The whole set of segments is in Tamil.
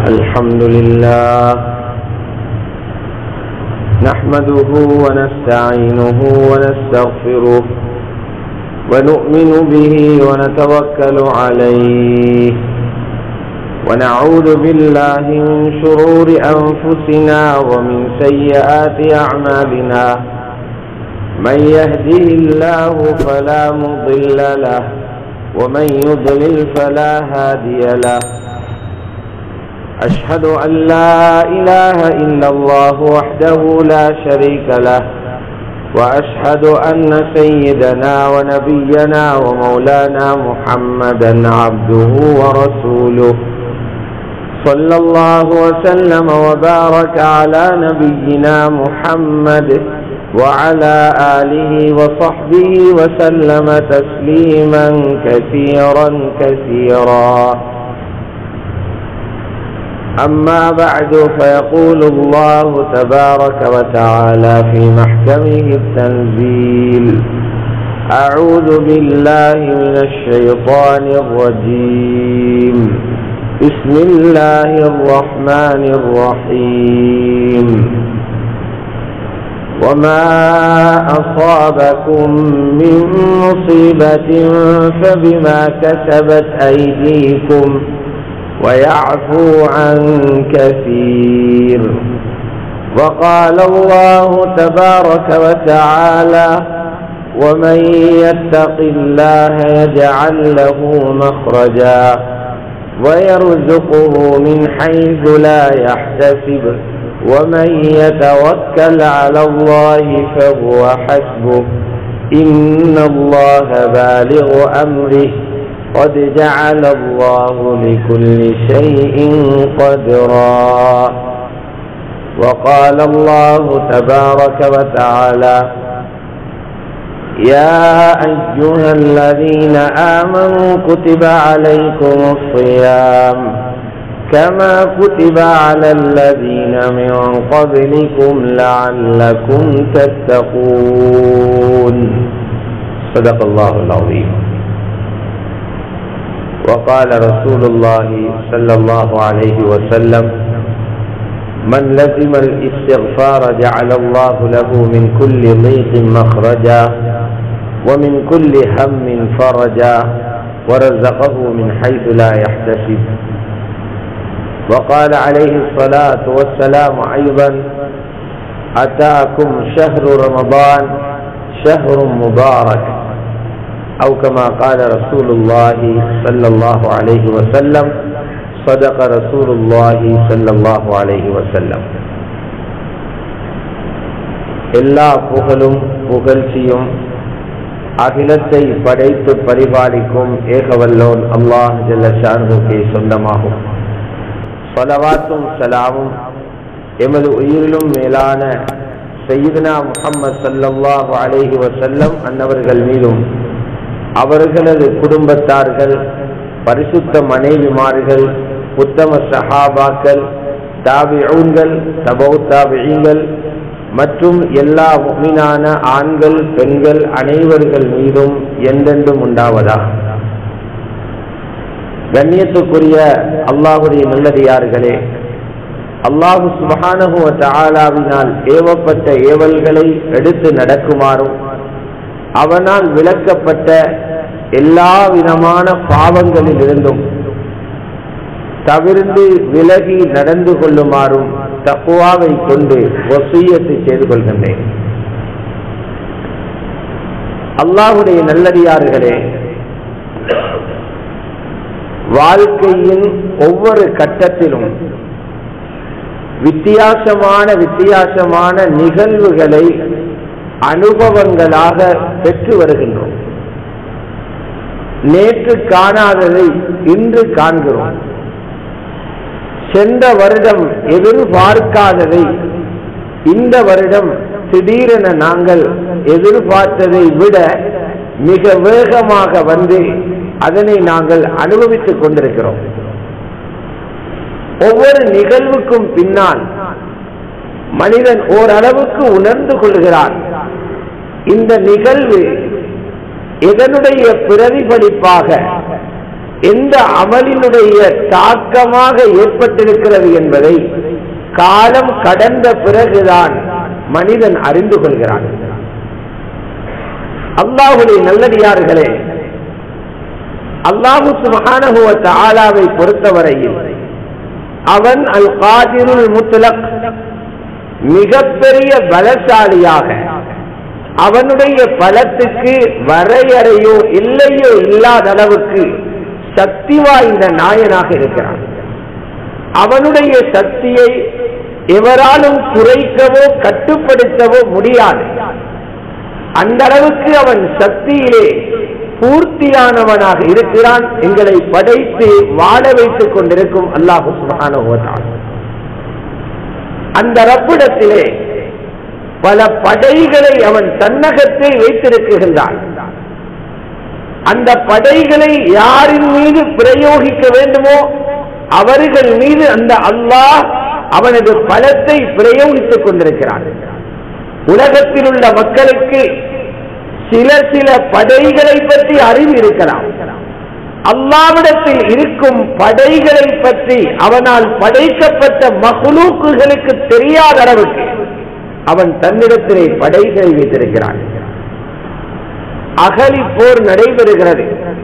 الحمد لله نحمده ونستعينه ونستغفره ونؤمن به ونتوكل عليه ونعوذ بالله من شرور أنفسنا ومن سيئات أعمالنا من يهده الله فلا مضل له ومن يضلل فلا هادي له أشهد أن لا إله إلا الله وحده لا شريك له وأشهد أن سيدنا ونبينا ومولانا محمدا عبده ورسوله صلى الله وسلم وبارك على نبينا محمد وعلى آله وصحبه وسلم تسليما كثيرا كثيرا أما بعد فيقول الله تبارك وتعالى في محكمه التنزيل أعوذ بالله من الشيطان الرجيم بسم الله الرحمن الرحيم وما أصابكم من مصيبة فبما كسبت أيديكم ويعفو عن كثير وقال الله تبارك وتعالى ومن يتق الله يجعل له مخرجا ويرزقه من حيث لا يحتسب ومن يتوكل على الله فهو حسبه إن الله بالغ أمره قد جعل الله لكل شيء قدرا وقال الله تبارك وتعالى يا أيها الذين آمنوا كتب عليكم الصيام كما كتب على الذين من قبلكم لعلكم تتقون صدق الله العظيم وقال رسول الله صلى الله عليه وسلم من لزم الاستغفار جعل الله له من كل ضيق مخرجا ومن كل هم فرجا ورزقه من حيث لا يحتسب وقال عليه الصلاة والسلام أيضا أتاكم شهر رمضان شهر مبارك أو كما قال رسول الله صلى الله عليه وسلم صدق رسول الله صلى الله عليه وسلم எல்லா புகழும் புகழ்ச்சியும் அகிலத்தை படைத்து பரிபாலிக்கும் ஏகவல்லோன் அல்லாஹ் ஜல்லஷானுக்கே சொந்தமாகும் சொலவாத்தும் சலாமும் எமது உயிரிலும் மேலான சையீதுனா முகம்மது சல்லல்லாஹு அலேஹி வசல்லம் அன்னவர்கள் மீதும் அவர்களது குடும்பத்தார்கள் பரிசுத்த மனைவிமார்கள் உத்தம சஹாபாக்கள் தாபிஊன்கள் தபௌ தாபியங்கள் மற்றும் எல்லா முக்மினான ஆண்கள் பெண்கள் அனைவர்கள் மீதும் என்றென்றும் உண்டாவதா கண்ணியத்துக்குரிய அல்லாஹுடைய நல்லடியார்களே அல்லாஹு சுபஹானஹு தாலாவினால் ஏவப்பட்ட ஏவல்களை எடுத்து நடக்குமாறும் அவனால் விளக்கப்பட்ட எல்லா விதமான பாவங்களில் இருந்தும் தவிர்த்து விலகி நடந்து கொள்ளுமாறும் தக்குவாவை கொண்டு வசூயத்தை செய்து கொள்கின்றேன் அல்லாஹுடைய நல்லடியார்களே வாழ்க்கையின் ஒவ்வொரு கட்டத்திலும் வித்தியாசமான வித்தியாசமான நிகழ்வுகளை அனுபவங்களாக பெற்று வருகின்றோம் நேற்று காணாததை இன்று காண்கிறோம் சென்ற வருடம் எதிர்பார்க்காததை இந்த வருடம் திடீரென நாங்கள் எதிர்பார்த்ததை விட மிக வேகமாக வந்து அதனை நாங்கள் அனுபவித்துக் கொண்டிருக்கிறோம் ஒவ்வொரு நிகழ்வுக்கும் பின்னால் மனிதன் ஓரளவுக்கு உணர்ந்து கொள்கிறான் இந்த நிகழ்வு இதனுடைய பிரதிபலிப்பாக எந்த அமலினுடைய தாக்கமாக ஏற்பட்டிருக்கிறது என்பதை காலம் கடந்த பிறகுதான் மனிதன் அறிந்து கொள்கிறான் அல்லாஹுடைய நல்லடியார்களே அல்லாஹு சுபஹானஹுவ தஆலாவை பொறுத்தவரையில் அவன் அல் காதிருல் முத்லக் மிகப்பெரிய பலசாலியாக அவனுடைய பலத்துக்கு வரையறையோ இல்லையோ இல்லாத அளவுக்கு சக்தி வாய்ந்த நாயனாக இருக்கிறான் அவனுடைய சக்தியை எவராலும் குறைக்கவோ கட்டுப்படுத்தவோ முடியாது அந்த அளவுக்கு அவன் சக்தியிலே பூர்த்தியானவனாக இருக்கிறான் எங்களை படைத்து வாழ வைத்துக் கொண்டிருக்கும் அல்லாஹு சுபஹானஹுவதான் அந்த ரப்பிடத்திலே பல படைகளை அவன் தன்னகத்தை வைத்திருக்கின்றான் அந்த படைகளை யாரின் மீது பிரயோகிக்க வேண்டுமோ அவர்கள் மீது அந்த அல்லாஹ் அவனது பலத்தை பிரயோகித்துக் கொண்டிருக்கிறான் உலகத்தில் உள்ள மக்களுக்கு சில சில படைகளை பற்றி அறிவு இருக்கலாம் அல்லாவிடத்தில் இருக்கும் படைகளை பற்றி அவனால் படைக்கப்பட்ட மகுலூக்குகளுக்கு தெரியாத அளவுக்கு அவன் தன்னிடத்திலே படைகளை வைத்திருக்கிறான் அகலி போர் நடைபெறுகிறது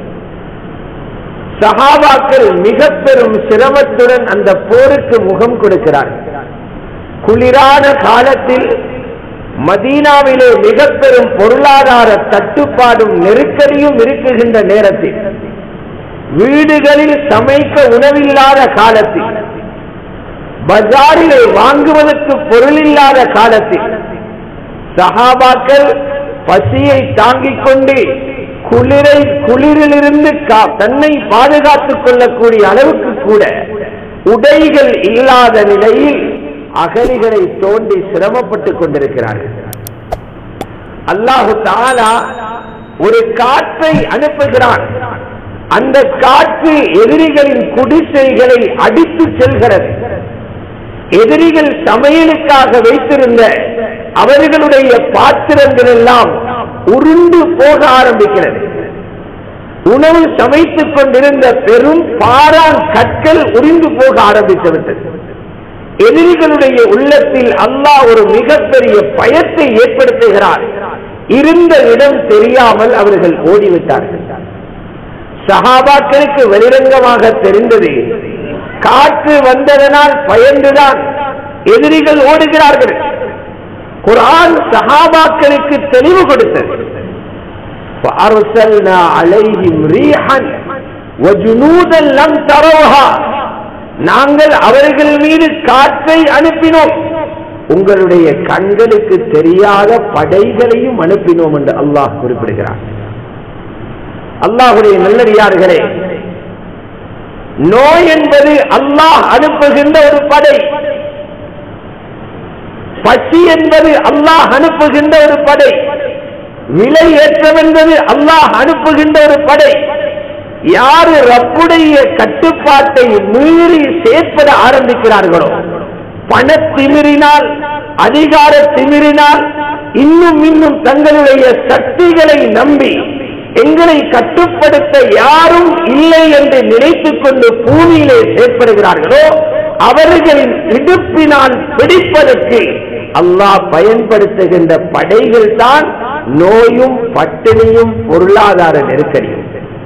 சஹாபாக்கள் மிக பெரும் சிரமத்துடன் அந்த போருக்கு முகம் கொடுக்கிறார்கள் குளிரான காலத்தில் மதீனாவிலே மிக பெரும் பொருளாதார தட்டுப்பாடும் நெருக்கடியும் இருக்குகின்ற நேரத்தில் வீடுகளில் சமைக்க உணவில்லாத காலத்தில் பஜாரிலே வாங்குவதற்கு பொருள் இல்லாத காலத்தில் சஹாபாக்கள் பசியை தாங்கிக் கொண்டு குளிரை குளிரிலிருந்து தன்னை பாதுகாத்துக் கொள்ளக்கூடிய அளவுக்கு கூட உடைகள் இல்லாத நிலையில் அகலிகளை தோண்டி சிரமப்பட்டுக் கொண்டிருக்கிறார்கள் அல்லாஹு தாலா ஒரு காற்றை அனுப்புகிறான் அந்த காற்று எதிரிகளின் குடிசைகளை அடித்து செல்கிறது எதிரிகள் சமையலுக்காக வைத்திருந்த அவர்களுடைய பாத்திரங்கள் எல்லாம் உருண்டு போக ஆரம்பிக்கிறது உணவு சமைத்துக் கொண்டிருந்த பெரும் பாரான் கற்கள் உறிந்து போக ஆரம்பித்து விட்டது எதிரிகளுடைய உள்ளத்தில் அல்லாஹ் ஒரு மிகப்பெரிய பயத்தை ஏற்படுத்துகிறார் இருந்த இடம் தெரியாமல் அவர்கள் ஓடிவிட்டார்கள் சஹாபாக்களுக்கு வெளிரங்கமாக தெரிந்தது காற்று வந்ததனால் பயந்துதான் எதிரிகள் ஓடுகிறார்கள் குரான் சஹாபாக்களுக்கு தெளிவு கொடுத்தது فأرسلنا عليهم ريحا وجنودا لم تروها நாங்கள் அவர்கள் மீது காற்றை அனுப்பினோம் உங்களுடைய கண்களுக்கு தெரியாத படைகளையும் அனுப்பினோம் என்று அல்லாஹ் குறிப்பிடுகிறார் அல்லாஹுடைய நல்லடியார்களே நோய் என்பது அல்லாஹ் அனுப்புகின்ற ஒரு படை பசி என்பது அல்லாஹ் அனுப்புகின்ற ஒரு படை விலை ஏற்றம் என்பது அல்லாஹ் அனுப்புகின்ற ஒரு படை யாரு ரப்புடைய கட்டுப்பாட்டை மீறி செயற்பட ஆரம்பிக்கிறார்களோ பண திமிரினால் அதிகார திமிரினால் இன்னும் இன்னும் தங்களுடைய சக்திகளை நம்பி எங்களை கட்டுப்படுத்த யாரும் இல்லை என்று நினைத்துக் கொண்டு பூமியிலே செயற்படுகிறார்களோ அவர்களின் இடுப்பினால் பிடிப்பதற்கு அல்லாஹ் பயன்படுத்துகின்ற படைகள் தான் நோயும் பட்டினியும் பொருளாதார நெருக்கடியும்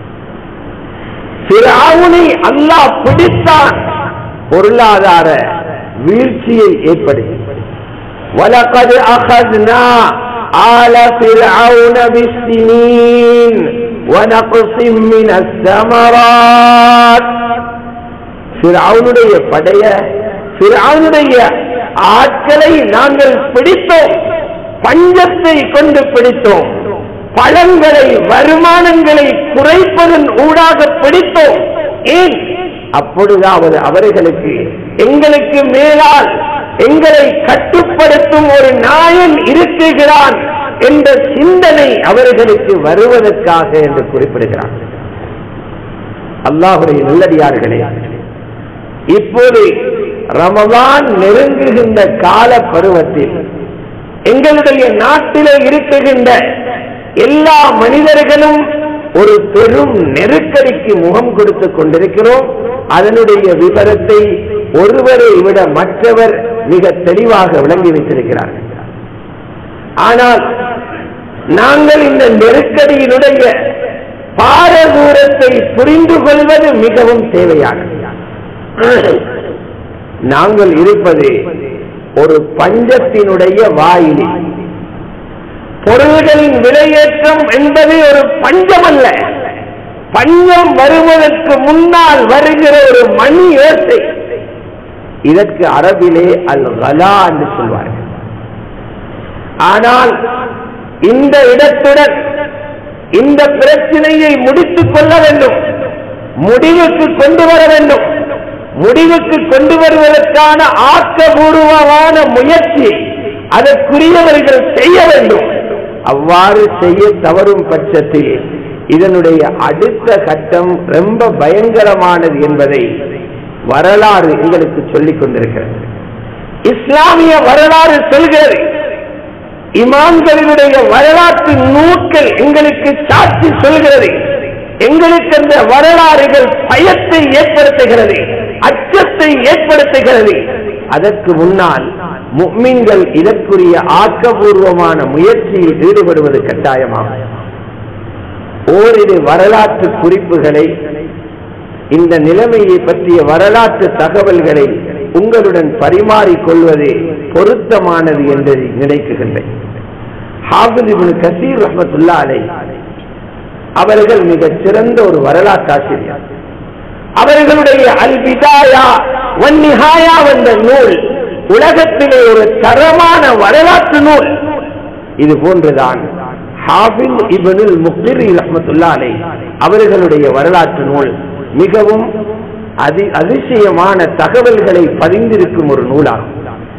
பிராவுனை அல்லாஹ் பிடித்தான் பொருளாதார வீழ்ச்சியை ஏற்படுத்தி وَلَقَدْ أَخَذْنَا آلَ فِرْعَوْنَ بِالسِّنِينَ وَنَقْصٍ مِنَ الثَّمَرَاتِ ஃபிரௌனுடைய படைய ஃபிரௌனுடைய ஆட்களை நாங்கள் பிடித்தோம் பஞ்சத்தை கொண்டு பிடித்தோம் பழங்களை வருமானங்களை குறைப்பதன் ஊடாக பிடித்தோம் ஏன் அப்பொழுதாவது அவர்களுக்கு எங்களுக்கு மேலால் எங்களை கட்டுப்படுத்தும் ஒரு நாயன் இருக்குகிறான் என்ற சிந்தனை அவர்களுக்கு வருவதற்காக என்று குறிப்பிடுகிறார் அல்லாஹுடைய நல்லடியார்களே இப்போது ரமதான் நெருங்குகின்ற கால பருவத்தில் எங்களுடைய நாட்டிலே இருக்குகின்ற எல்லா மனிதர்களும் ஒரு பெரும் நெருக்கடிக்கு முகம் கொடுத்துக் கொண்டிருக்கிறோம் அதனுடைய விவரத்தை ஒருவரை விட மற்றவர் மிக தெளிவாக விளங்கி வைத்திருக்கிறார்கள் ஆனால் நாங்கள் இந்த நெருக்கடியினுடைய பாரதூரத்தை புரிந்து கொள்வது மிகவும் தேவையானது நாங்கள் இருப்பது ஒரு பஞ்சத்தினுடைய வாயிலில் பொருள்களின் விலையேற்றம் என்பது ஒரு பஞ்சம் அல்ல பஞ்சம் வருவதற்கு முன்னால் வருகிற ஒரு மணி ஓசை இதற்கு அரபிலே அல் கலா என்று சொல்வார்கள் ஆனால் இந்த இடத்துடன் இந்த பிரச்சனையை முடித்துக் கொள்ள வேண்டும் முடிவுக்கு கொண்டு வர வேண்டும் முடிவுக்கு கொண்டு வருவதற்கான ஆக்கபூர்வமான முயற்சி அதற்குரியவர்கள் செய்ய வேண்டும் அவ்வாறு செய்ய தவறும் பட்சத்தில் இதனுடைய அடுத்த கட்டம் ரொம்ப பயங்கரமானது என்பதை வரலாறு எங்களுக்கு சொல்லிக் கொண்டிருக்கிறது இஸ்லாமிய வரலாறு சொல்கிறது இமாம்களினுடைய வரலாற்று நூட்கள் எங்களுக்கு சாட்சி சொல்கிறது எங்களுக்கு அந்த வரலாறுகள் பயத்தை ஏற்படுத்துகிறது அச்சத்தை ஏற்படுத்துகிறது அதற்கு முன்னால் முக்மின்கள் இதற்குரிய ஆக்கபூர்வமான முயற்சியில் ஈடுபடுவது கட்டாயமாகும் ஓரிரு வரலாற்று குறிப்புகளை இந்த நிலைமையை பற்றிய வரலாற்று தகவல்களை உங்களுடன் பரிமாறிக்கொள்வது பொருத்தமானது என்று நினைக்குகின்றேன் ஹாபித் இப்னு கசீர் ரஹ்மத்துல்லா அலை அவர்கள் மிகச் சிறந்த ஒரு வரலாற்று ஆசிரியர் அவர்களுடைய அல் பிதாயா வன்னிஹாயா என்ற நூல் உலகத்திலே ஒரு தரமான வரலாற்று நூல் இது போன்றுதான் ஹாபில் இபனுல் முக்திரி ரஹ்மத்துல்லா அலை அவர்களுடைய வரலாற்று நூல் மிகவும் அதி அதிசயமான தகவல்களை பதிந்திருக்கும் ஒரு நூலாகும்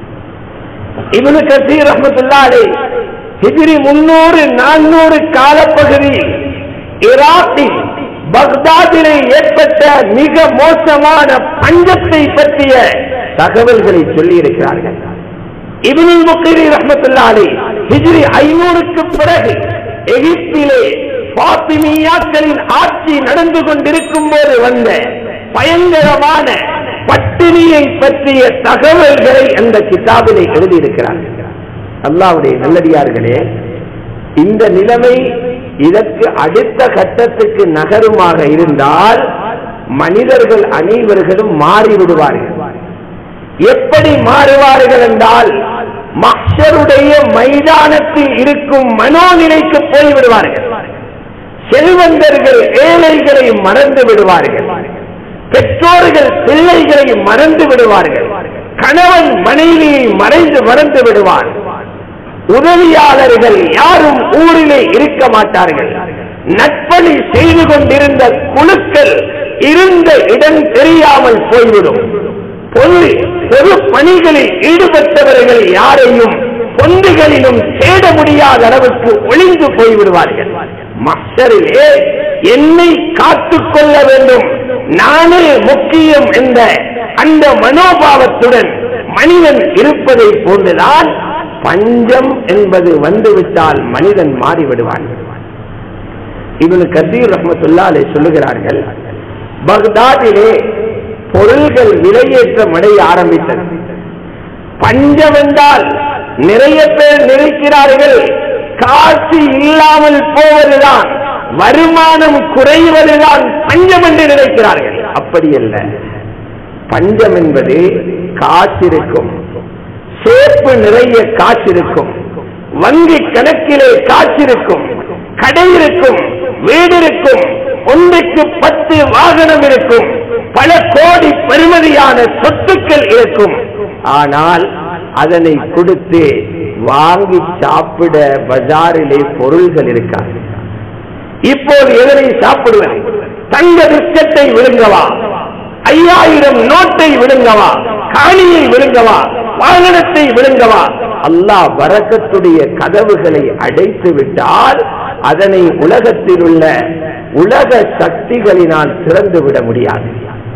இவனு கசீர் ரஹமத்துல்லா அலை ஹிஜ்ரி முன்னூறு நானூறு காலப்பகுதியில் ஈராக்கில் பக்தாதிலே ஏற்பட்ட மிக மோசமான பஞ்சத்தை பற்றிய தகவல்களை சொல்லி இருக்கிறார்கள் இபினில் முக்கிரி ரஹமத்துல்லா அலை ஹிஜ்ரி ஐநூறுக்கு பிறகு எகிப்திலே பாத்திமியாக்களின் ஆட்சி நடந்து கொண்டிருக்கும் போது வந்த பயங்கரமான பட்டினியை பற்றிய தகவல்களை அந்த கிதாபிலே எழுதியிருக்கிறார்கள் அல்லாவுடைய நல்லடியார்களே இந்த நிலைமை இதற்கு அடுத்த கட்டத்துக்கு நகருமாக இருந்தால் மனிதர்கள் அனைவர்களும் மாறிவிடுவார்கள் எப்படி மாறுவார்கள் என்றால் மக்சருடைய மைதானத்தில் இருக்கும் மனோநிலைக்கு போய்விடுவார்கள் செல்வந்தர்கள் ஏழைகளை மறந்து விடுவார்கள் பெற்றோர்கள் பிள்ளைகளை மறந்து விடுவார்கள் கணவன் மனைவியை மறைந்து மறந்து விடுவார் உதவியாளர்கள் யாரும் ஊரிலே இருக்க மாட்டார்கள் நட்பணி செய்து கொண்டிருந்த குழுக்கள் இருந்த இடம் தெரியாமல் போய்விடும் பொது பொது பணிகளில் ஈடுபட்டவர்கள் யாரையும் பொந்துகளிலும் தேட முடியாத அளவுக்கு ஒளிந்து போய்விடுவார்கள் மக்சரிலே என்னை காத்துக் கொள்ள வேண்டும் நானே முக்கியம் என்ற அந்த மனோபாவத்துடன் மனிதன் இருப்பதை போன்றுதான் பஞ்சம் என்பது வந்துவிட்டால் மனிதன் மாறிவிடுவான் இவனு கசீர் ரஹமத்துல்லாலே சொல்லுகிறார்கள் பக்தாதிலே பொருள்கள் விலையேற்றம் அடைய ஆரம்பித்தது பஞ்சம் என்றால் நிறைய பேர் நினைக்கிறார்கள் காசு இல்லாமல் போவதுதான் வருமானம் குறைவதுதான் பஞ்சம் என்று நினைக்கிறார்கள் அப்படி அல்ல பஞ்சம் என்பது காசிருக்கும் சேப்பு நிறைய காசிருக்கும் வங்கி கணக்கிலே காசிருக்கும் கடை இருக்கும் வீடு இருக்கும் ஒன்றுக்கு பத்து வாகனம் இருக்கும் பல கோடி பெருமதியான சொத்துக்கள் இருக்கும் ஆனால் அதனை கொடுத்து வாங்கி சாப்பிட பஜாரிலே பொருள்கள் இருக்காது இப்போது எதனை சாப்பிடுவது தங்க பிஸ்கட்டை விழுங்கவா ஐயாயிரம் நோட்டை விழுங்கவா காணியை விழுங்கவா வாகனத்தை விழுங்கவா அல்லாஹ் வரக்கத்துடைய கதவுகளை அடைத்து விட்டால் அதனை உலகத்தில் உள்ள உலக சக்திகளினால் திறந்து விட முடியாது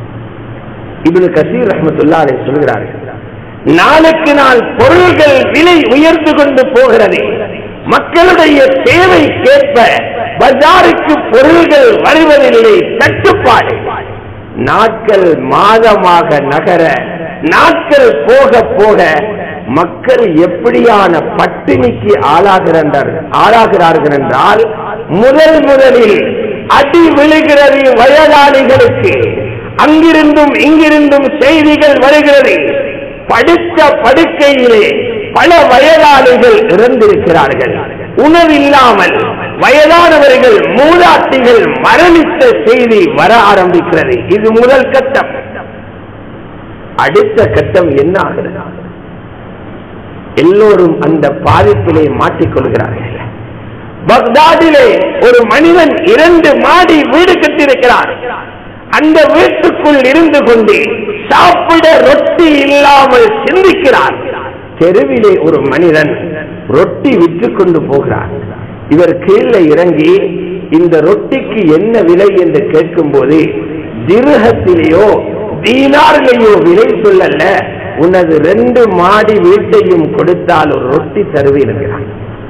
இப்னு கசீர் ரஹமத்துல்லாரை சொல்கிறார்கள் நாளுக்கு நாள் பொருள்கள் விலை உயர்ந்து கொண்டு போகிறது மக்களுடைய தேவைக்கேற்ப பஜாருக்கு பொருள்கள் வருவதில்லை தட்டுப்பாடு நாட்கள் மாதமாக நகர நாட்கள் போக போக மக்கள் எப்படியான பட்டினிக்கு ஆளாகிறார்கள் ஆளாகிறார்கள் என்றால் முதல் முதலில் அடி விழுகிறது வயதாளிகளுக்கு அங்கிருந்தும் இங்கிருந்தும் செய்திகள் வருகிறது படுத்த படுக்கையிலே பல வயதாளிகள் இறந்திருக்கிறார்கள் உணவில்லாமல் வயதானவர்கள் மூதாட்டிகள் மரணித்த செய்தி வர ஆரம்பிக்கிறது இது முதல் கட்டம் அடுத்த கட்டம் என்ன ஆகிறது எல்லோரும் அந்த பாதிப்பிலே மாட்டிக்கொள்கிறார்கள் பக்தாதிலே ஒரு மனிதன் இரண்டு மாடி வீடு கட்டியிருக்கிறார் அந்த வீட்டுக்குள் இருந்து கொண்டு சாப்பிட ரொட்டி இல்லாமல் சிந்திக்கிறார் தெருவிலே ஒரு மனிதன் ரொட்டி விற்று கொண்டு போகிறார் இவர் கீழே இறங்கி இந்த ரொட்டிக்கு என்ன விலை என்று கேட்கும் போது திருகத்திலேயோ தீனாரிலேயோ விலை சொல்லல உனது ரெண்டு மாடி வீட்டையும் கொடுத்தால் ஒரு ரொட்டி தருவீர்கள்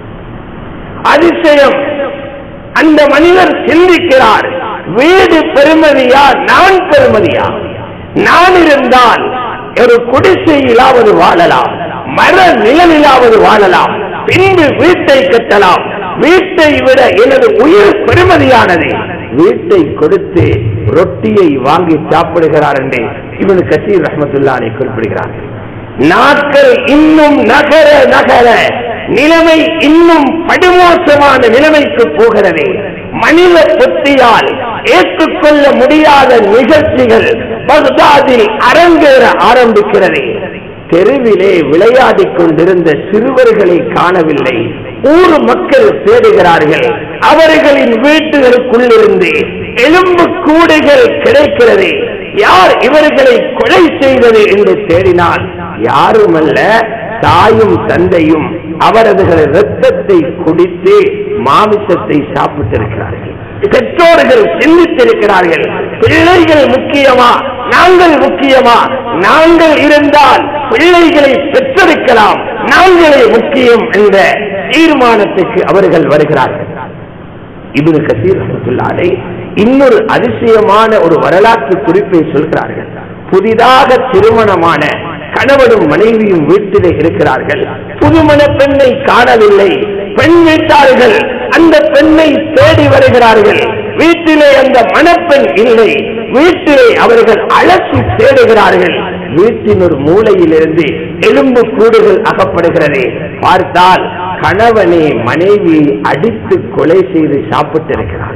அதிசயம் அந்த மனிதர் சிந்திக்கிறார் வீடு பெருமதியா நான் பெருமதியா நான் இருந்தால் ஒரு குடிசையிலாவது வாழலாம் மர நிழலிலாவது வாழலாம் பின்பு வீட்டை கட்டலாம் வீட்டை விட எனது உயிர் பெருமதியானது வீட்டை கொடுத்து ரொட்டியை வாங்கி சாப்பிடுகிறார் என்று இவனு கசீர் ரஹமத்துல்லானை குறிப்பிடுகிறார் நாட்கள் இன்னும் நகர நகர நிலைமை இன்னும் படுமோசமான நிலைமைக்கு போகிறது மனித புத்தியால் ஏற்றுக்கொள்ள முடியாத நிகழ்ச்சிகள் பக்தாதில் அரங்கேற ஆரம்பிக்கிறது தெருவிலே விளையாடிக் கொண்டிருந்த சிறுவர்களை காணவில்லை ஊர் மக்கள் தேடுகிறார்கள் அவர்களின் வீட்டுகளுக்குள்ளிருந்து எலும்பு கூடுகள் கிடைக்கிறது யார் இவர்களை கொலை செய்வது என்று தேடினால் யாருமல்ல தாயும் தந்தையும் அவரதுகளை ரத்தத்தை குடித்து மாமிசத்தை சாப்பிட்டிருக்கிறார்கள் பெற்றோர்கள் சிந்தித்திருக்கிறார்கள் பிள்ளைகள் முக்கியமா நாங்கள் முக்கியமா நாங்கள் இருந்தால் பிள்ளைகளை பெற்றெடுக்கலாம் நாங்களே முக்கியம் என்ற தீர்மானத்துக்கு அவர்கள் வருகிறார்கள் இப்னு கசீர் ரஹ்மத்துல்லாஹி இன்னொரு அதிசயமான ஒரு வரலாற்று குறிப்பை சொல்கிறார்கள் புதிதாக திருமணமான கணவனும் மனைவியும் வீட்டிலே இருக்கிறார்கள் புதுமண பெண்ணை காணவில்லை பெண் வீட்டார்கள் அந்த பெண்ணை தேடி வருகிறார்கள் வீட்டிலே அந்த மணப்பெண் இல்லை வீட்டிலே அவர்கள் அலசி தேடுகிறார்கள் வீட்டின் ஒரு மூலையிலிருந்து எலும்பு கூடுகள் அகப்படுகிறது பார்த்தால் கணவனே மனைவியை அடித்து கொலை செய்து சாப்பிட்டிருக்கிறார்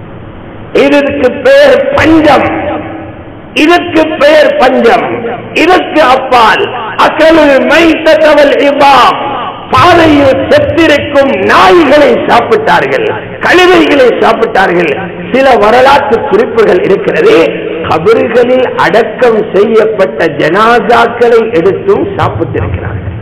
இதற்கு பெயர் பஞ்சம் இதற்கு பெயர் பஞ்சம் இதற்கு அப்பால் அக்கலில் மைத்தவல் இமாம் பாதையில் செத்திருக்கும் நாய்களை சாப்பிட்டார்கள் கழுதைகளை சாப்பிட்டார்கள் சில வரலாற்று குறிப்புகள் இருக்கிறது கபறுகளில் அடக்கம் செய்யப்பட்ட ஜனாசாக்களை எடுத்தும் சாப்பிட்டிருக்கிறார்கள்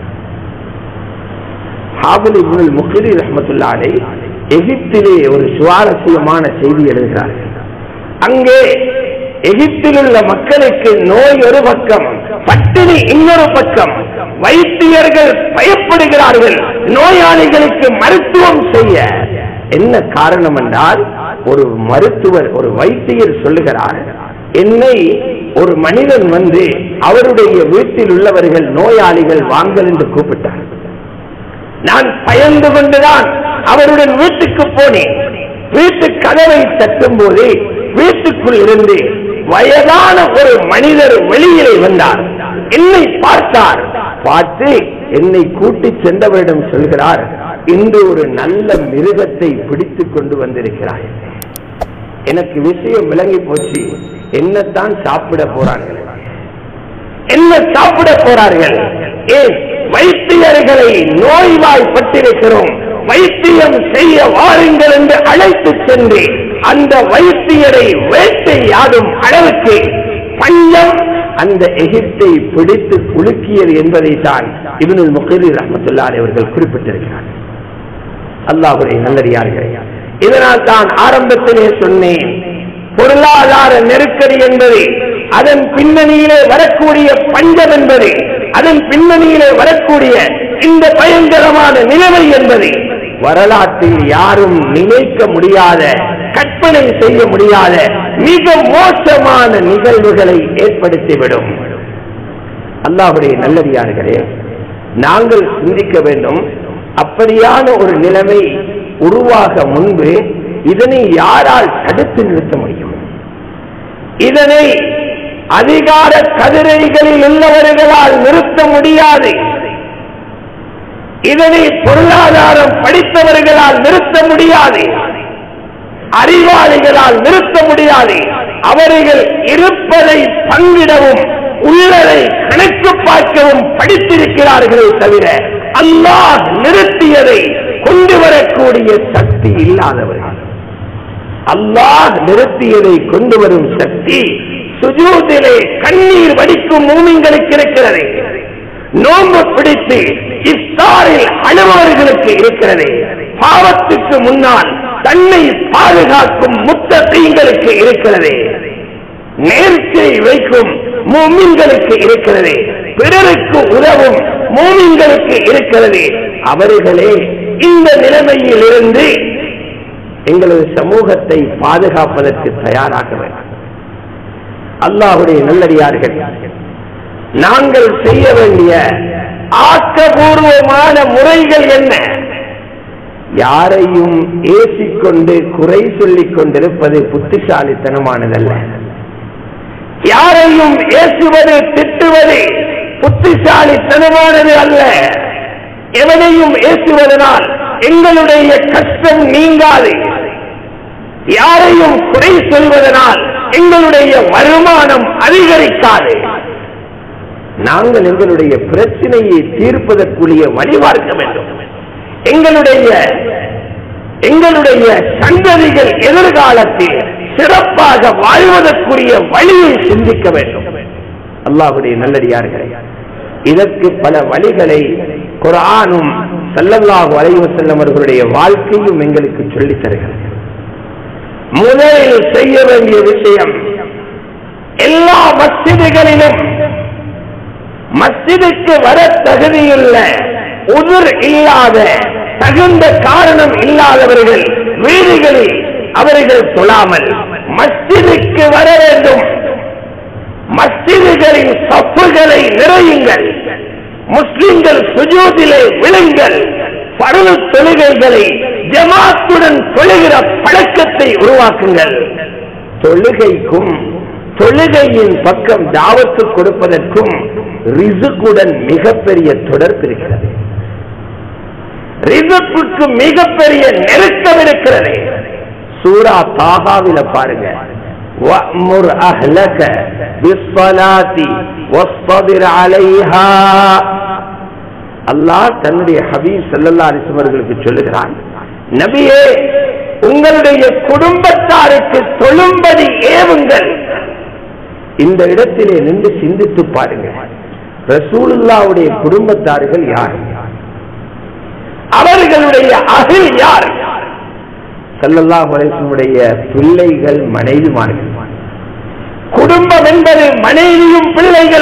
ஹாபுல் இப்னுல் முஹிரி ரஹ்மத்துல்லாஹி எகிப்திலே ஒரு சுவாரஸ்யமான செய்தி எழுதுகிறார்கள் அங்கே எகிப்தில் உள்ள மக்களுக்கு நோய் ஒரு பக்கம் பட்டினி இன்னொரு பக்கம் வைத்தியர்கள் பயப்படுகிறார்கள் நோயாளிகளுக்கு மருத்துவம் செய்ய என்ன காரணம் என்றால் ஒரு மருத்துவர் ஒரு வைத்தியர் சொல்லுகிறார் என்னை ஒரு மனிதன் வந்து அவருடைய வீட்டில் உள்ளவர்கள் நோயாளிகள் வாங்கல் என்று கூப்பிட்டார் நான் பயந்து கொண்டுதான் அவருடன் வீட்டுக்கு போனேன் வீட்டு கதவை தட்டும் போது வீட்டுக்குள் இருந்து வயதான ஒரு மனிதர் வெளியிலே வந்தார் என்னை பார்த்தார் பார்த்து என்னை கூட்டிச் சென்றவரிடம் சொல்கிறார் இன்று ஒரு நல்ல மிருகத்தை பிடித்துக் கொண்டு வந்திருக்கிறாய் எனக்கு விஷயம் விளங்கி போச்சு என்னத்தான் சாப்பிட போறார்கள் என்ன சாப்பிட போறார்கள் ஏன் வைத்தியர்களை நோய்வாய்ப்பட்டிருக்கிறோம் வைத்தியம் செய்ய வாருங்கள் என்று அழைத்து சென்று அந்த வைத்தியரை வேட்டையாடும் அளவுக்கு பஞ்சம் அந்த எகிப்தை பிடித்து குலுக்கியது என்பதை தான் இவனுள் முகரி ரஹமத்துல்லாரி அவர்கள் குறிப்பிட்டிருக்கிறார் அல்லாஹுடைய நல்லடியார்கள் இதனால் தான் ஆரம்பத்திலே சொன்னேன் பொருளாதார நெருக்கடி என்பது அதன் பின்னணியிலே வரக்கூடிய பஞ்சம் என்பது அதன் பின்னணியிலே வரக்கூடிய இந்த பயங்கரமான நிலைமை என்பது வரலாற்றில் யாரும் நினைக்க முடியாத கற்பனை செய்ய முடியாத மிக மோசமான நிகழ்வுகளை ஏற்படுத்திவிடும் அல்லாஹுடைய நல்லடியார்களே நாங்கள் சிந்திக்க வேண்டும் அப்படியான ஒரு நிலைமை உருவாக முன்பு இதனை யாரால் தடுத்து நிறுத்த முடியும் இதனை அதிகார கதிரைகளில் உள்ளவர்களால் நிறுத்த முடியாது இதனை பொருளாதாரம் படித்தவர்களால் நிறுத்த முடியாது அறிவாளிகளால் நிறுத்த முடியாது அவர்கள் இருப்பதை பங்கிடவும் உள்ளதை கணக்கு பார்க்கவும் படித்திருக்கிறார்களே தவிர அல்லாஹ் நிறுத்தியதை கொண்டு வரக்கூடிய சக்தி இல்லாதவர்கள் அல்லாஹ் நிறுத்தியதை கொண்டு வரும் சக்தி சுஜூதிலே கண்ணீர் வடிக்கும் மூமிங்களுக்கு இருக்கிறது நோன்பு பிடித்து இஃப்தாரில் அழுபவர்களுக்கு இருக்கிறது பாவத்துக்கு முன்னால் தன்னை பாதுகாக்கும் முத்தகைங்களுக்கு இருக்கிறது நேர்ச்சை வைக்கும் மூமின்களுக்கு இருக்கிறது பிறருக்கு உதவும் மூமின்களுக்கு இருக்கிறது அவர்களே இந்த நிலைமையில் இருந்து எங்களது சமூகத்தை பாதுகாப்பதற்கு தயாராக வேண்டும் அல்லாஹுடைய நல்லடியார்கள் நாங்கள் செய்ய வேண்டிய ஆக்கபூர்வமான முறைகள் என்ன யாரையும் ஏசிக்கொண்டு குறை சொல்லிக் கொண்டிருப்பது புத்திசாலித்தனமானதல்ல யாரையும் ஏசுவது திட்டுவது புத்திசாலித்தனமானது அல்ல எவனையும் ஏசுவதனால் எங்களுடைய கஷ்டம் நீங்காது யாரையும் குறை சொல்வதனால் எங்களுடைய வருமானம் அதிகரிக்காது நாங்கள் எங்களுடைய பிரச்சனையை தீர்ப்பதற்குரிய வழி பார்க்க வேண்டும் எங்களுடைய எங்களுடைய சந்ததிகள் எதிர்காலத்தில் சிறப்பாக வாழ்வதற்குரிய வழியை சிந்திக்க வேண்டும் அல்லாஹுடைய நல்லடியார்களே இதற்கு பல வழிகளை குரானும் சல்லல்லாஹு அலைஹி வஸல்லம் அவர்களுடைய வாழ்க்கையும் எங்களுக்கு சொல்லித் தருகிறது முதலில் செய்ய வேண்டிய விஷயம் எல்லா மஸ்ஜிதுகளிலும் மஸ்ஜிதுக்கு வர தகுதியுள்ள உதிர் இல்லாத தகுந்த காரணம் இல்லாதவர்கள் வீடுகளில் அவர்கள் தொழாமல் மஸ்ஜிதுக்கு வர வேண்டும் மஸ்ஜிதுகளின் சப்புகளை நிறையுங்கள் முஸ்லிம்கள் சுஜூதிலே விழுங்கள் பருவ தொழுகைகளை ஜமாத்துடன் தொழுகிற பழக்கத்தை உருவாக்குங்கள் தொழுகைக்கும் தொழுகையின் பக்கம் தாவத்து கொடுப்பதற்கும் ரிசுக்குடன் மிகப்பெரிய தொடர்பு இருக்கிறது ரிசுக்கு மிகப்பெரிய நெருக்கம் இருக்கிறது சூரா தாகாவில பாருங்க وَأْمُرْ أَهْلَكَ بِالصَّلَاةِ وَاصْطَبِرْ عَلَيْهَا அல்லாஹ் தன்னுடைய ஹபீப் ஸல்லல்லாஹு அலைஹி வஸல்லம் அவர்களுக்கு சொல்லுகிறான் நபியே உங்களுடைய குடும்பத்தாருக்கு தொழும்படி ஏவுங்கள் இந்த இடத்திலே நின்று சிந்தித்து பாருங்க ரசூலுல்லாவுடைய குடும்பத்தார்கள் யார் அவர்களுடைய அகில் யார் சல்லல்லாஹு அலைஹிவஸல்லுடைய பிள்ளைகள் மனைவிமார்கள் குடும்பம் என்பது மனைவியும் பிள்ளைகள்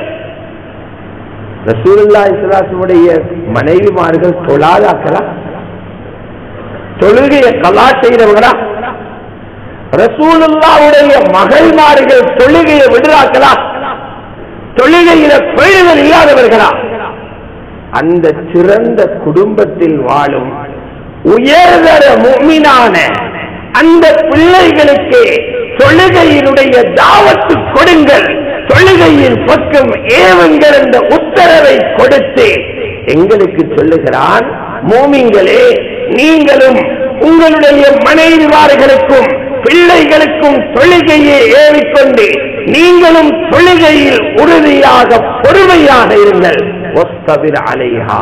ரசூலுல்லா இஸ்லாசனுடைய மனைவிமார்கள் தொழாதாக்களா தொழுகைய கலா செய்தவர்களா ரசூலுல்லாவுடைய மகள்மார்கள் தொழுகையை விடுறார்களா தொழுகையில பேழுதல் இல்லாதவர்களா அந்த சிறந்த குடும்பத்தில் வாழும் உயர்தர முக்மினான அந்த பிள்ளைகளுக்கு தொழுகையினுடைய தாவத்து கொடுங்கள் தொழுகையின் பக்கம் ஏவுங்கள் என்ற உத்தரவை கொடுத்து எங்களுக்கு சொல்லுகிறான் மோமிங்களே நீங்களும் உங்களுடைய மனைவிமார்களுக்கும் பிள்ளைகளுக்கும் தொழுகையை ஏவிக்கொண்டு நீங்களும் தொழுகையில் உறுதியாக பொறுமையாக இருங்கள் ஒஸ்தவிர அலைஹா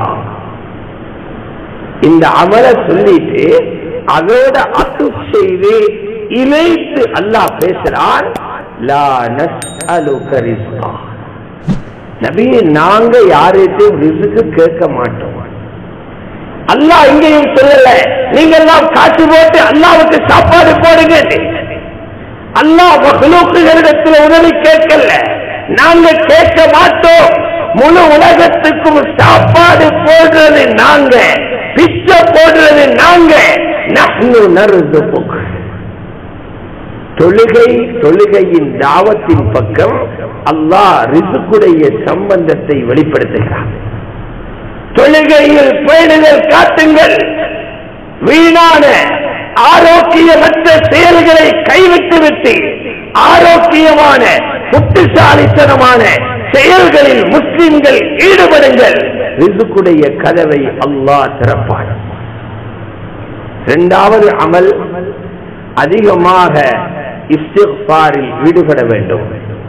இந்த அமல சொல்லிட்டு அதோட அத்து செய்து இணைத்து அல்லாஹ் பேசுறான் லா நஸ்அலுக ரிஸ்கா நபியே நாங்க யார்கிட்டையும் ரிசுக்கு கேட்க மாட்டோம் அல்லாஹ் இங்கேயும் சொல்லல நீங்க எல்லாம் காசு போட்டு அல்லாவுக்கு சாப்பாடு போடுங்க அல்லாஹ் மகளுக்குகளிடத்தில் உதவி கேட்கல நாங்க கேட்க மாட்டோம் முழு உலகத்துக்கும் சாப்பாடு போடுறது நாங்க பிச்சை போடுறது நாங்க நஹ்னு நர்சுகுக் தொழுகை தொழுகையின் தாவத்தின் பக்கம் அல்லாஹ் ரிசுக்குடைய சம்பந்தத்தை வெளிப்படுத்துகிறார் தொழுகையில் பேணுதல் காட்டுங்கள் வீணான ஆரோக்கியமற்ற செயல்களை கைவிட்டு விட்டு ஆரோக்கியமான புத்திசாலித்தனமான செயல்களில் முஸ்லிம்கள் ஈடுபடுங்கள் ரிசுக்குடைய கதவை அல்லாஹ் திறப்பான் இரண்டாவது அமல் அதிகமாக இஸ்திஃபாரில் ஈடுபட வேண்டும்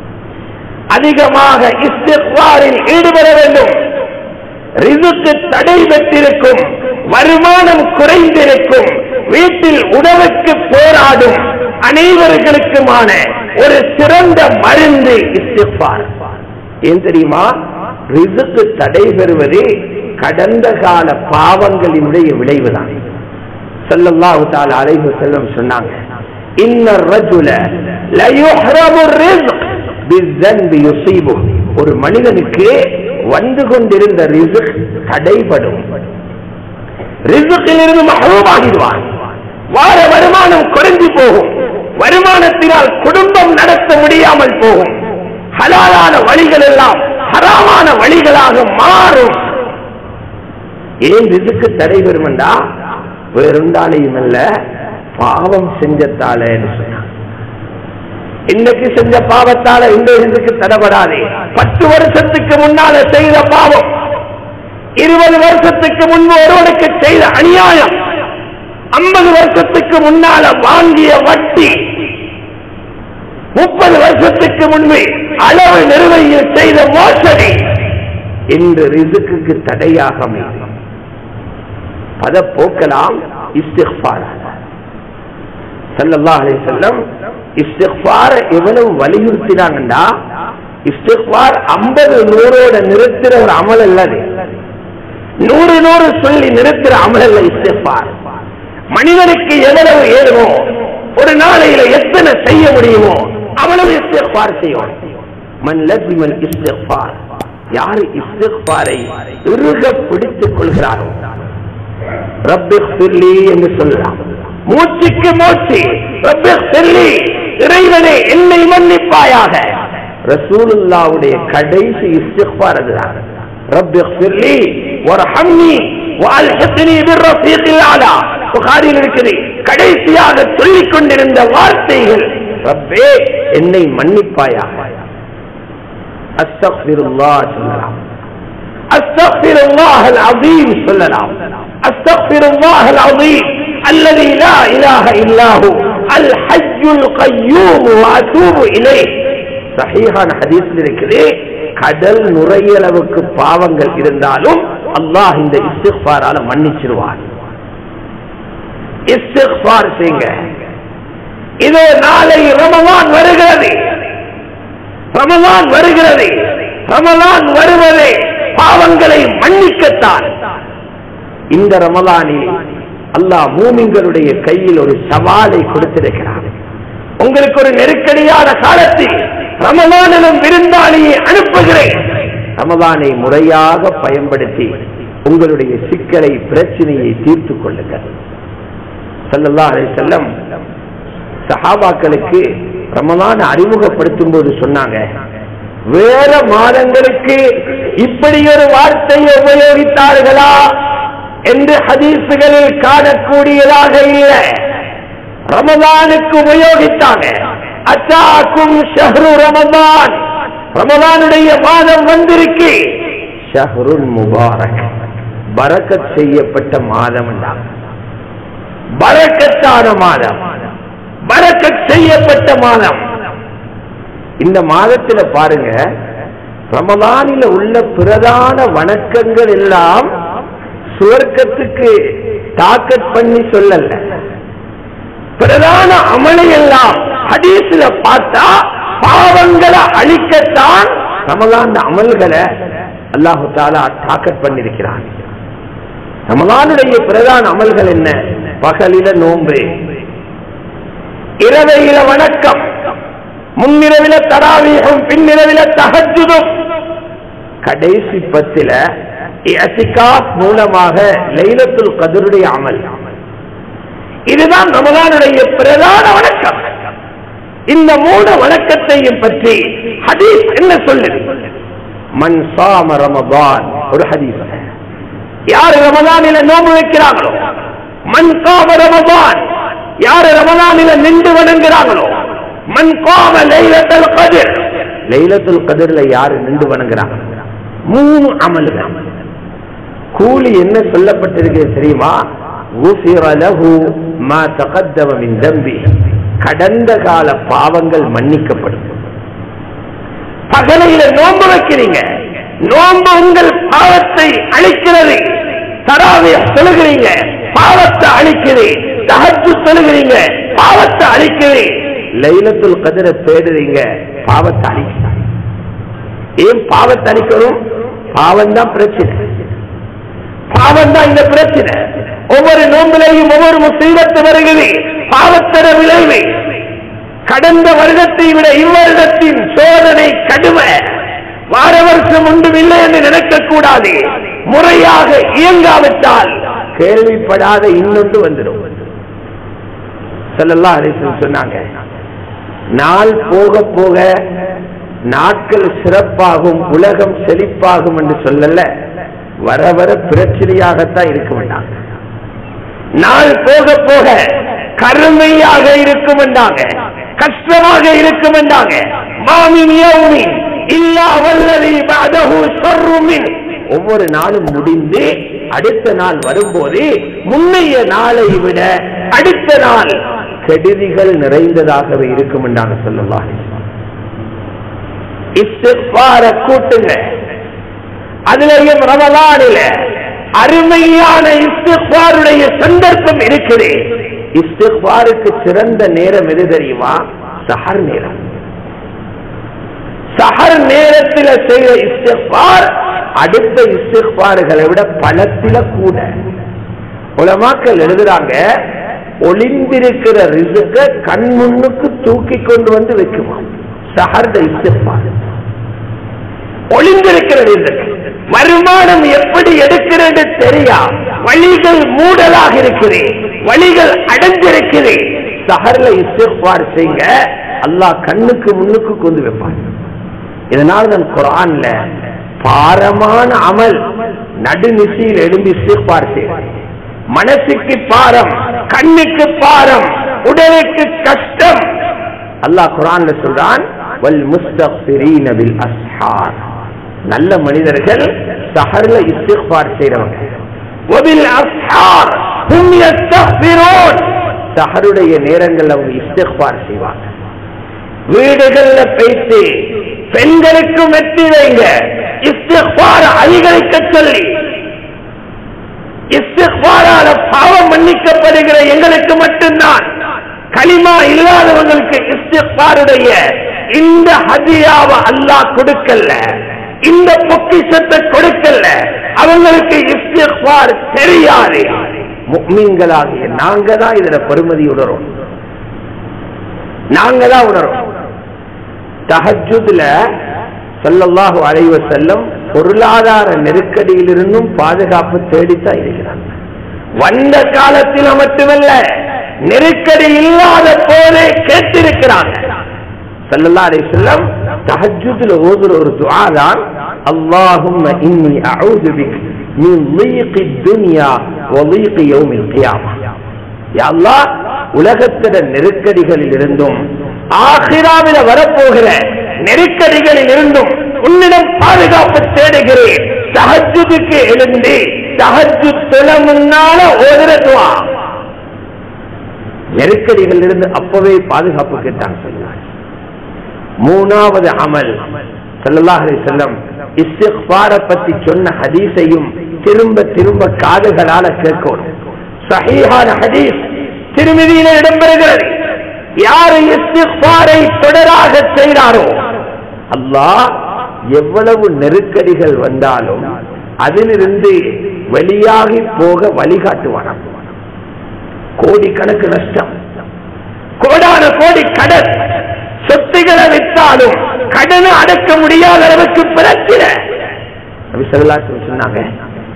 அதிகமாக இஸ்திஃபாரில் ஈடுபட வேண்டும் ரிசுக்கு தடை பெற்றிருக்கும் வருமானம் குறைந்திருக்கும் வீட்டில் உணவுக்கு போராடும் அனைவர்களுக்குமான ஒரு சிறந்த மருந்து இஸ்திஃபார் ஏன் தெரியுமா ரிசுக்கு தடை பெறுவது கடந்த கால பாவங்களினுடைய விளைவுதான் ஸல்லல்லாஹு தஆலா அலைஹி வஸல்லம் சொன்னாங்க இன்ன الرجل لا يحرم الرزق بالذنب يصيبه ஒரு மனிதனுக்கு வந்து கொண்டிருந்த ரிஸ்க் தடைபடும் ரிஸ்கிலிருந்து மஹரூமாகிடுவான் வார வருமானம் குறைஞ்சு போகும் வருமானத்தினால் குடும்பம் நடத்த முடியாமல் போகும் ஹலாலான வழிகள் எல்லாம் ஹராமான வழிகளாக மாறும் ஏன் ரிசுக்கு தடை பெறுமெண்டா வேறுண்டாலையும் அல்ல பாவம் செஞ்சத்தாலேன்னு சொன்னான் இன்னைக்கு செஞ்ச பாவத்தால இந்த ரிசுக்கு தடைபடாதே பத்து வருஷத்துக்கு முன்னால செய்த பாவம் இருபது வருஷத்துக்கு முன்பு ஒருவனுக்கு செய்த அநியாயம் ஐம்பது வருஷத்துக்கு முன்னால வாங்கிய வட்டி முப்பது வருஷத்துக்கு முன்பு அளவு நிறுவையில் செய்த மோசடி இன்று ரிசுக்கு தடையாக அமையும் பத போக்கலாம் இஸ்திஃபார் ஸல்லல்லாஹு அலைஹி வஸல்லம் இஸ்திஃபார் எவ்வளவு வலியுறுத்தினாங்கண்டா இஸ்திஃபார் 50 நூறோட நிறுத்துற ஒரு அமல் அல்லது நூறு நூறு சொல்லி நிறுத்துற அமல் அல்ல இஸ்திஃபார் மனிதனுக்கு எவ்வளவு ஏழுமோ ஒரு நாளையில எத்தனை செய்ய முடியுமோ அவ்வளவு இஸ்திஃபார் செய்யும் மன் லசிமல் இஸ்திஃபார் யாரு இஸ்திஃபாரை இறுக பிடித்துக் கொள்கிறாரோ ரப்பிஃபிர்லி என்று சொல்லலாம் மூச்சுக்கு மூச்சு ரப்பிஃபிர்லி இறைவனே என்னை மன்னிப்பாயாக ரசூலுல்லாவுடைய கடைசி இஸ்திக்பார் அதுதான் ரப்பிஃபிர்லி வர்ஹம்னி வஅல்ஹிக்னி பிர்ரஃபீகில் அலா புகாரில் இருக்குது கடைசியாக சொல்லிக் கொண்டிருந்த வார்த்தைகள் ரப்பே என்னை மன்னிப்பாயாக அஸ்தக்ஃபிருல்லாஹ் சொல்லலாம் أستغفر الله العظيم صلى الله أستغفر الله العظيم الذي لا إله إلا هو الحج القيوم وأتوب إليه صحيحான ஹதீஸ்ல இருக்குது கடல் நுரையளவுக்கு பாவங்கள் இருந்தாலும் அல்லாஹ் இந்த இஸ்திக்பாரால மன்னிச்சிருவான் இஸ்திக்பார் செய்யுங்க இதோ நாளை ரமலான் வருகிறது ரமலான் வருகிறது ரமலான் வருவதே பாவங்களை மன்னிக்கத்தான் இந்த ரமலானில் அல்லாஹ் மூமிங்களுடைய கையில் ஒரு சவாலை கொடுத்திருக்கிறார் உங்களுக்கு ஒரு நெருக்கடியான காலத்தில் ரமலானிலும் விருந்தாளியை அனுப்புகிறேன் ரமலானை முறையாக பயன்படுத்தி உங்களுடைய சிக்கலை பிரச்சனையை தீர்த்துக் கொள்ளுங்கள் சல்லல்லா அலை செல்லம் சஹாபாக்களுக்கு ரமலான அறிமுகப்படுத்தும் போது சொன்னாங்க வேற மாதங்களுக்கு இப்படி ஒரு வார்த்தையை உபயோகித்தார்களா என்று ஹதீசுகளில் காணக்கூடியதாக இல்லை ரமலானுக்கு உபயோகித்தாங்க அச்சாக்கும் ஷஹ்ரு ரமலான் ரமலானுடைய மாதம் வந்திருக்கு ஷஹ்ருன் முபாரக் பரக்கத் செய்யப்பட்ட மாதம் என்றாங்க பரக்கத்தான மாதம் பரக்கத் செய்யப்பட்ட மாதம் இந்த மாதத்துல பாருங்க ரமலானில உள்ள பிரதான வணக்கங்கள் எல்லாம் சுவர்க்கத்துக்கு தாக்கட் பண்ணி சொல்லல பிரதான அமளை எல்லாம் ஹதீஸ்ல பார்த்தா பாவங்களை அழிக்கத்தான் ரமலான் அமல்களை அல்லாஹு தாலா தாக்கட் பண்ணிருக்கிறான் ரமலானுடைய பிரதான அமல்கள் என்ன பகலில நோன்பு இரவையில வணக்கம் முன்னிரவில தராவீகம் பின்னிரவில தகஜுதும் கடைசி பத்தில இஅ்திகாஃப் மூலமாக லைலத்துல் கதருடைய அமல் இதுதான் ரமலானுடைய பிரதான வணக்கம் இந்த மூணு வணக்கத்தையும் பற்றி ஹதீஸ் என்ன சொல்லுது மன் சாம ரமபான் ஒரு ஹதீஸ் யார் ரமலானில நோம்பு வைக்கிறாங்களோ மன் காம ரமபான் யார் ரமலானில நின்று வணங்குறாங்களோ மன் காம லைலத்துல் கதிர் லைலத்துல் கதிர்ல யாரு நின்று வணங்குறாங்க மூணு அமல்கள் கூலி என்ன சொல்லப்பட்டிருக்கு தெரியுமா غفر له ما تقدم من ذنبه கடந்த கால பாவங்கள் மன்னிக்கப்படும் பகலையில நோன்பு வைக்கிறீங்க நோன்பு உங்கள் பாவத்தை அழிக்கிறது தராவிய சொல்லுகிறீங்க பாவத்தை அழிக்குது தகத்து சொல்லுகிறீங்க பாவத்தை அழிக்குது லைலத்துல் கதிர தேடுறீங்க பாவத்தை அழிக்கிறாங்க ஏன் பாவத்தை அழிக்கணும் பாவம் தான் பிரச்சனை பாவம் தான் இந்த பிரச்சனை ஒவ்வொரு நோம்பிலையும் ஒவ்வொரு முசீபத்து வருகிறது பாவத்தர விளைவு கடந்த வருடத்தை விட இவ்வருடத்தின் சோதனை கடுமை வார வருஷம் ஒன்றும் இல்லை என்று நினைக்கக்கூடாது முறையாக இயங்காவிட்டால் கேள்விப்படாத இன்னொன்று வந்துடும் சொல்லலாம் அலிசன் சொன்னாங்க நாள் போக போக நாட்கள் சிறப்பாகும் உலகம் செழிப்பாகும் என்று சொல்லல வர வர பிரச்சனையாகத்தான் இருக்க வேண்டாம் நாள் போக போக கருமையாக இருக்கும் என்றாங்க கஷ்டமாக இருக்கும் என்றாங்க மாமின் யௌமின் இல்லா வல்லதி பஅதஹு ஷர்ருமின் ஒவ்வொரு நாளும் முடிந்து அடுத்த நாள் வரும்போது முன்னைய நாளை விட அடுத்த நாள் கெடுதிகள் நிறைந்ததாகவே இருக்கும் என்றாங்க சொல்லலாம் இஸ்திக்பார கூட்டுங்க அதுலயும் ரமலானில அருமையான இஸ்திக்பாருடைய சந்தர்ப்பம் இருக்குது இஸ்திக்பாருக்கு சிறந்த நேரம் எது தெரியுமா சஹர் நேரம் சஹர் நேரத்தில் செய்த இஸ்திக்பார் அடுத்த இஸ்திக்பார்களை விட பலத்தில கூட உலமாக்கள் எழுதுறாங்க ஒளிந்திருக்கிற ரிசுக்க கண் முன்னுக்கு தூக்கி கொண்டு வந்து வைக்குமா சஹர்த இஸ்திக்பார் ஒளிந்திருக்கிற ரிசுக்கு வருமானம் எப்படி எடுக்கிறது தெரியா வழிகள் மூடலாக இருக்குது வழிகள் அடைஞ்சிருக்குது சஹர்ல இஸ்திக்பார் செய்யுங்க அல்லாஹ் கண்ணுக்கு முன்னுக்கு கொண்டு வைப்பான் இதனால் தான் குரான்ல பாரமான அமல் நடுநிசையில் எழும்பி இஸ்திக்பார் செய்வார் மனசுக்கு பாரம் கண்ணுக்கு பாரம் உடலுக்கு கஷ்டம் அல்லாஹ் குரான்ல சொல்றான் வல் முஸ்தக்பிரீன பில் அஸ்ஹார் நல்ல மனிதர்கள் சஹர்ல இஸ்திக்பார் செய்றவங்க வபில் அஸ்ஹார் ஹும் யஸ்தக்பிரூன் சஹருடைய நேரங்கள் அவங்க இஸ்திக்பார் செய்வாங்க வீடுகள்ல பேசி பெண்களுக்கு வெற்றி வைங்க இஸ்திக்பார் அதிகரிக்க சொல்லி இஸ்திக்பாரால பாவம் மன்னிக்கப்படுகிற எங்களுக்கு மட்டும்தான் களிமா இல்லாதவங்களுக்கு இஸ்திக்பாருடைய இந்த ஹதியாவை அல்லாஹ் கொடுக்கல இந்த பொக்கிஷத்தை கொடுக்கல அவங்களுக்கு இஸ்திக்பார் தெரியாது முக்மீன்களாகிய நாங்க தான் இதுல பெருமதி உணரும் நாங்க தான் உணரும் தஹஜுதுல ஸல்லல்லாஹு அலைஹி வஸல்லம் பொருளாதார நெருக்கடியிலிருந்தும் பாதுகாப்பு தேடித்தான் இருக்கிறாங்க வந்த காலத்தில் மட்டுமல்ல நெருக்கடி இல்லாத போதே கேட்டிருக்கிறாங்க ஸல்லல்லாஹு அலைஹி வஸல்லம் தஹஜ்ஜுதுல ஓதுற ஒரு துஆ தான் அல்லாஹும்ம இன்னி அஊது பிக் மின் ضيق الدنيا وضيق يوم القيامة யா அல்லாஹ் உலகத்திட நெருக்கடிகளில் இருந்தும் ஆகிராவில வரப்போகிற நெருக்கடிகளில் இருந்தும் உன்னிடம் பாதுகாப்பு தேடுகிறேன் தஹஜுதுக்கு எழுந்து தஹஜு தொழ முன்னால ஓதுறதுவா நெருக்கடிகளில் இருந்து அப்பவே பாதுகாப்பு கேட்டாங்க சொன்னார் மூணாவது அமல் ஸல்லல்லாஹு அலைஹி வஸல்லம் இஸ்திக்பார பத்தி சொன்ன ஹதீஸையும் திரும்ப திரும்ப காதுகளால கேட்கணும் சஹீஹான ஹதீஸ் திருமதியில இடம்பெறுகிறது யாரு இஸ்திக்பாரை தொடராக செய்கிறாரோ அல்லாஹ் எவ்வளவு நெருக்கடிகள் வந்தாலும் அதிலிருந்து வெளியாகி போக வழிகாட்டுவானாம் கோடிக்கணக்கு நஷ்டம் கோடான கோடி கடன் சொத்துக்களை விற்றாலும் கடனை அடக்க முடியாத அளவுக்கு பிரச்சனை நபி ஸல்லல்லாஹு அலைஹி வஸல்லம் சொன்னாங்க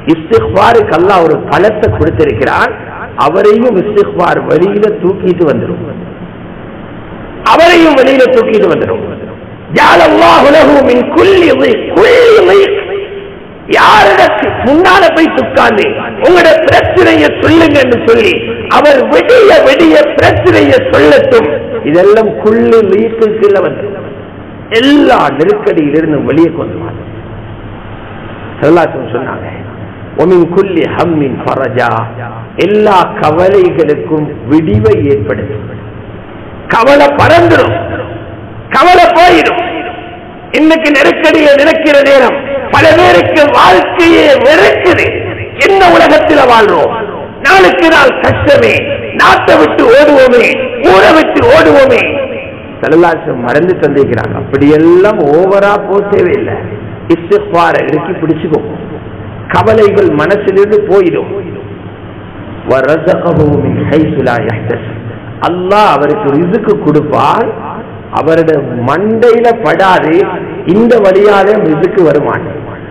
இஸ்திக்பாருக்கு அல்லாஹ் ஒரு பலத்தை கொடுத்திருக்கிறான் அவரையும் இஸ்திக்பார் வெளியில தூக்கிட்டு வந்துடும் அவரையும் வெளியில தூக்கிட்டு வந்துடும் ஜாலல்லாஹு லஹு மின் குல்லி ضيق குல்லி ضيق யாரிடத்து முன்னால போய் உட்கார்ந்து உங்களோட பிரச்சனையை சொல்லுங்கன்னு சொல்லி அவர் வெடிய வெடிய பிரச்சனையை சொல்லட்டும் இதெல்லாம் குள்ளு லீக்குள்ள வந்து எல்லா நெருக்கடியிலிருந்து வெளியே கொண்டு வாங்க சொல்லாச்சும் சொன்னாங்க ஒமின் குல்லி ஹம்மின் ஃபரஜா எல்லா கவலைகளுக்கும் விடிவை ஏற்படுத்தும் கவலை பறந்துடும் கவலை போயிடும் இன்னைக்கு நெருக்கடியை நினைக்கிற நேரம் பல பேருக்கு வாழ்க்கையே வெறுக்குது என்ன உலகத்தில் வாழ்றோம் நாளுக்கு நாள் கஷ்டமே நாட்டை விட்டு ஓடுவோமே ஊரை விட்டு ஓடுவோமே செல்லாசம் மறந்து தந்திருக்கிறாங்க அப்படியெல்லாம் ஓவரா போ தேவையில்லை இஸ்திஃபார இறுக்கி பிடிச்சுக்கோ கவலைகள் மனசிலிருந்து போயிடும் وَرَزَقَهُ مِنْ حَيْثُ لَا يَحْتَسِبُ அல்லாஹ் அவருக்கு ரிசுக்கு கொடுப்பால் அவருடைய மண்டையில படாது இந்த வழியாலே ரிசுக்கு வருமான்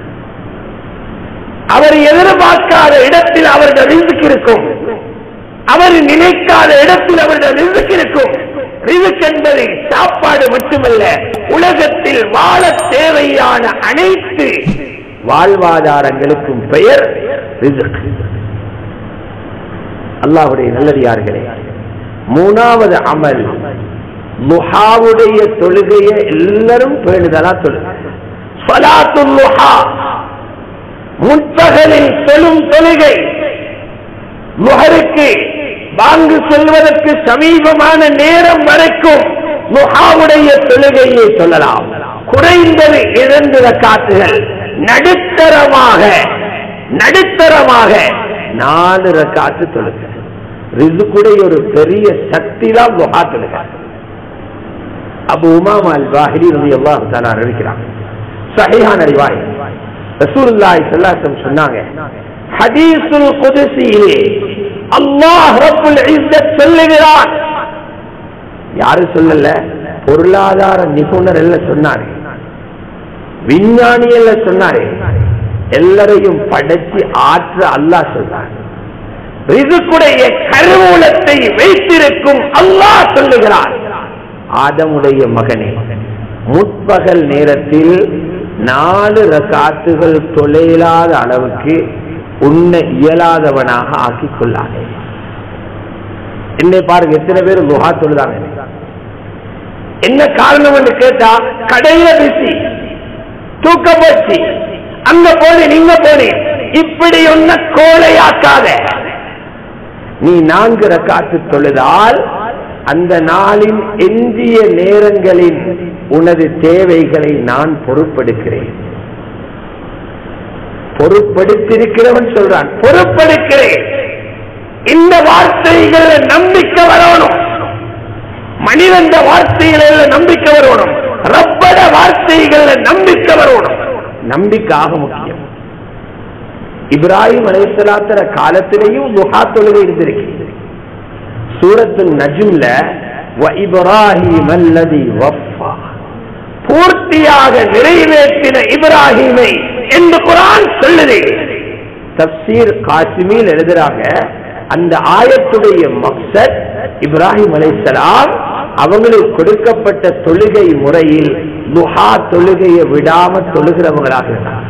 அவர் எதிர்பார்க்காத இடத்தில் அவருடைய ரிசுக்கு இருக்கும் அவர் நினைக்காத இடத்தில் அவருடைய ரிசுக்கு இருக்கும் ரிசுக் என்பது சாப்பாடு மட்டுமல்ல உலகத்தில் வாழ தேவையான அனைத்து வாழ்வாதாரங்களுக்கும் பெயர் ரிசுக் அல்லாஹ்வுடைய நல்லடியார்களே மூணாவது அமல் முஹாவுடைய தொழுகையை எல்லாரும் பேணுதலா தொழுக சலாத்துல் முஹா முற்பகலில் தொழும் தொழுகை முகருக்கு வாங்கு செல்வதற்கு சமீபமான நேரம் வரைக்கும் முஹாவுடைய தொழுகையை சொல்லலாம் குறைந்தது இரண்டு ரக்காத்துகள் நடுத்தரமாக நடுத்தரமாக நாலு ரக்காத்து தொழுக ரிசுக்குடைய ஒரு பெரிய சக்தி தான் முகா தொழுக அபு உமாமா அல் பாஹிரி ரலியல்லாஹு தஆலா அறிவிக்கிறாங்க சஹீஹான ரிவாய் ரசூலுல்லாஹி ஸல்லல்லாஹு அலைஹி வஸல்லம் சொன்னாங்க ஹதீஸுல் குத்ஸியிலே அல்லாஹ் ரப்புல் இஸ்ஸத் சொல்லுகிறான் யாரு சொல்லல பொருளாதார நிபுணர் எல்லாம் சொன்னாரு விஞ்ஞானி எல்லாம் சொன்னாரு எல்லாரையும் படைச்சு ஆற்ற அல்லாஹ் சொல்றார் ரிசுக்குடைய கருவூலத்தை வைத்திருக்கும் அல்லாஹ் சொல்லுகிறார் ஆதமுடைய மகனே முற்பகல் நேரத்தில் நாலு ரகாத்துகள் தொலையில்லாத அளவுக்கு உன்னை இயலாதவனாக ஆக்கிக் கொள்ளாதே என்னை பாருங்க எத்தனை பேர் குஹா தொழுதாங்க என்ன காரணம் என்று கேட்டா கடையில பிசி தூக்க போச்சு அங்க போனேன் இங்க போனேன் இப்படி ஒன்ன கோழையாக்காத நீ நான்கு ரக்காத்து தொழுதால் அந்த நாளின் எஞ்சிய நேரங்களின் உனது தேவைகளை நான் பொறுப்பெடுக்கிறேன் பொறுப்படுத்திருக்கிறவன் சொல்றான் பொறுப்பெடுக்கிறேன் இந்த வார்த்தைகள் நம்பிக்கை வரணும் மனிதன் வார்த்தைகளில் நம்பிக்கை வரணும் ரப்பட வார்த்தைகள் நம்பிக்கை வரணும் நம்பிக்கையாக முக்கியம் இப்ராஹிம் அலைசலாத்திர காலத்திலேயும் துஹா தொழுகை இருந்திருக்கு சூரத்து நஜும்ல இப்ராஹிம் அல்லதி வஃபா பூர்த்தியாக நிறைவேற்றின இப்ராஹிமை என்று குரான் சொல்லுது தப்சீர் காசிமில் எழுதுறாங்க அந்த ஆயத்துடைய மக்சத் இப்ராஹிம் அலைசலாம் அவங்களுக்கு கொடுக்கப்பட்ட தொழுகை முறையில் துஹா தொழுகையை விடாம தொழுகிறவங்களாக இருந்தாங்க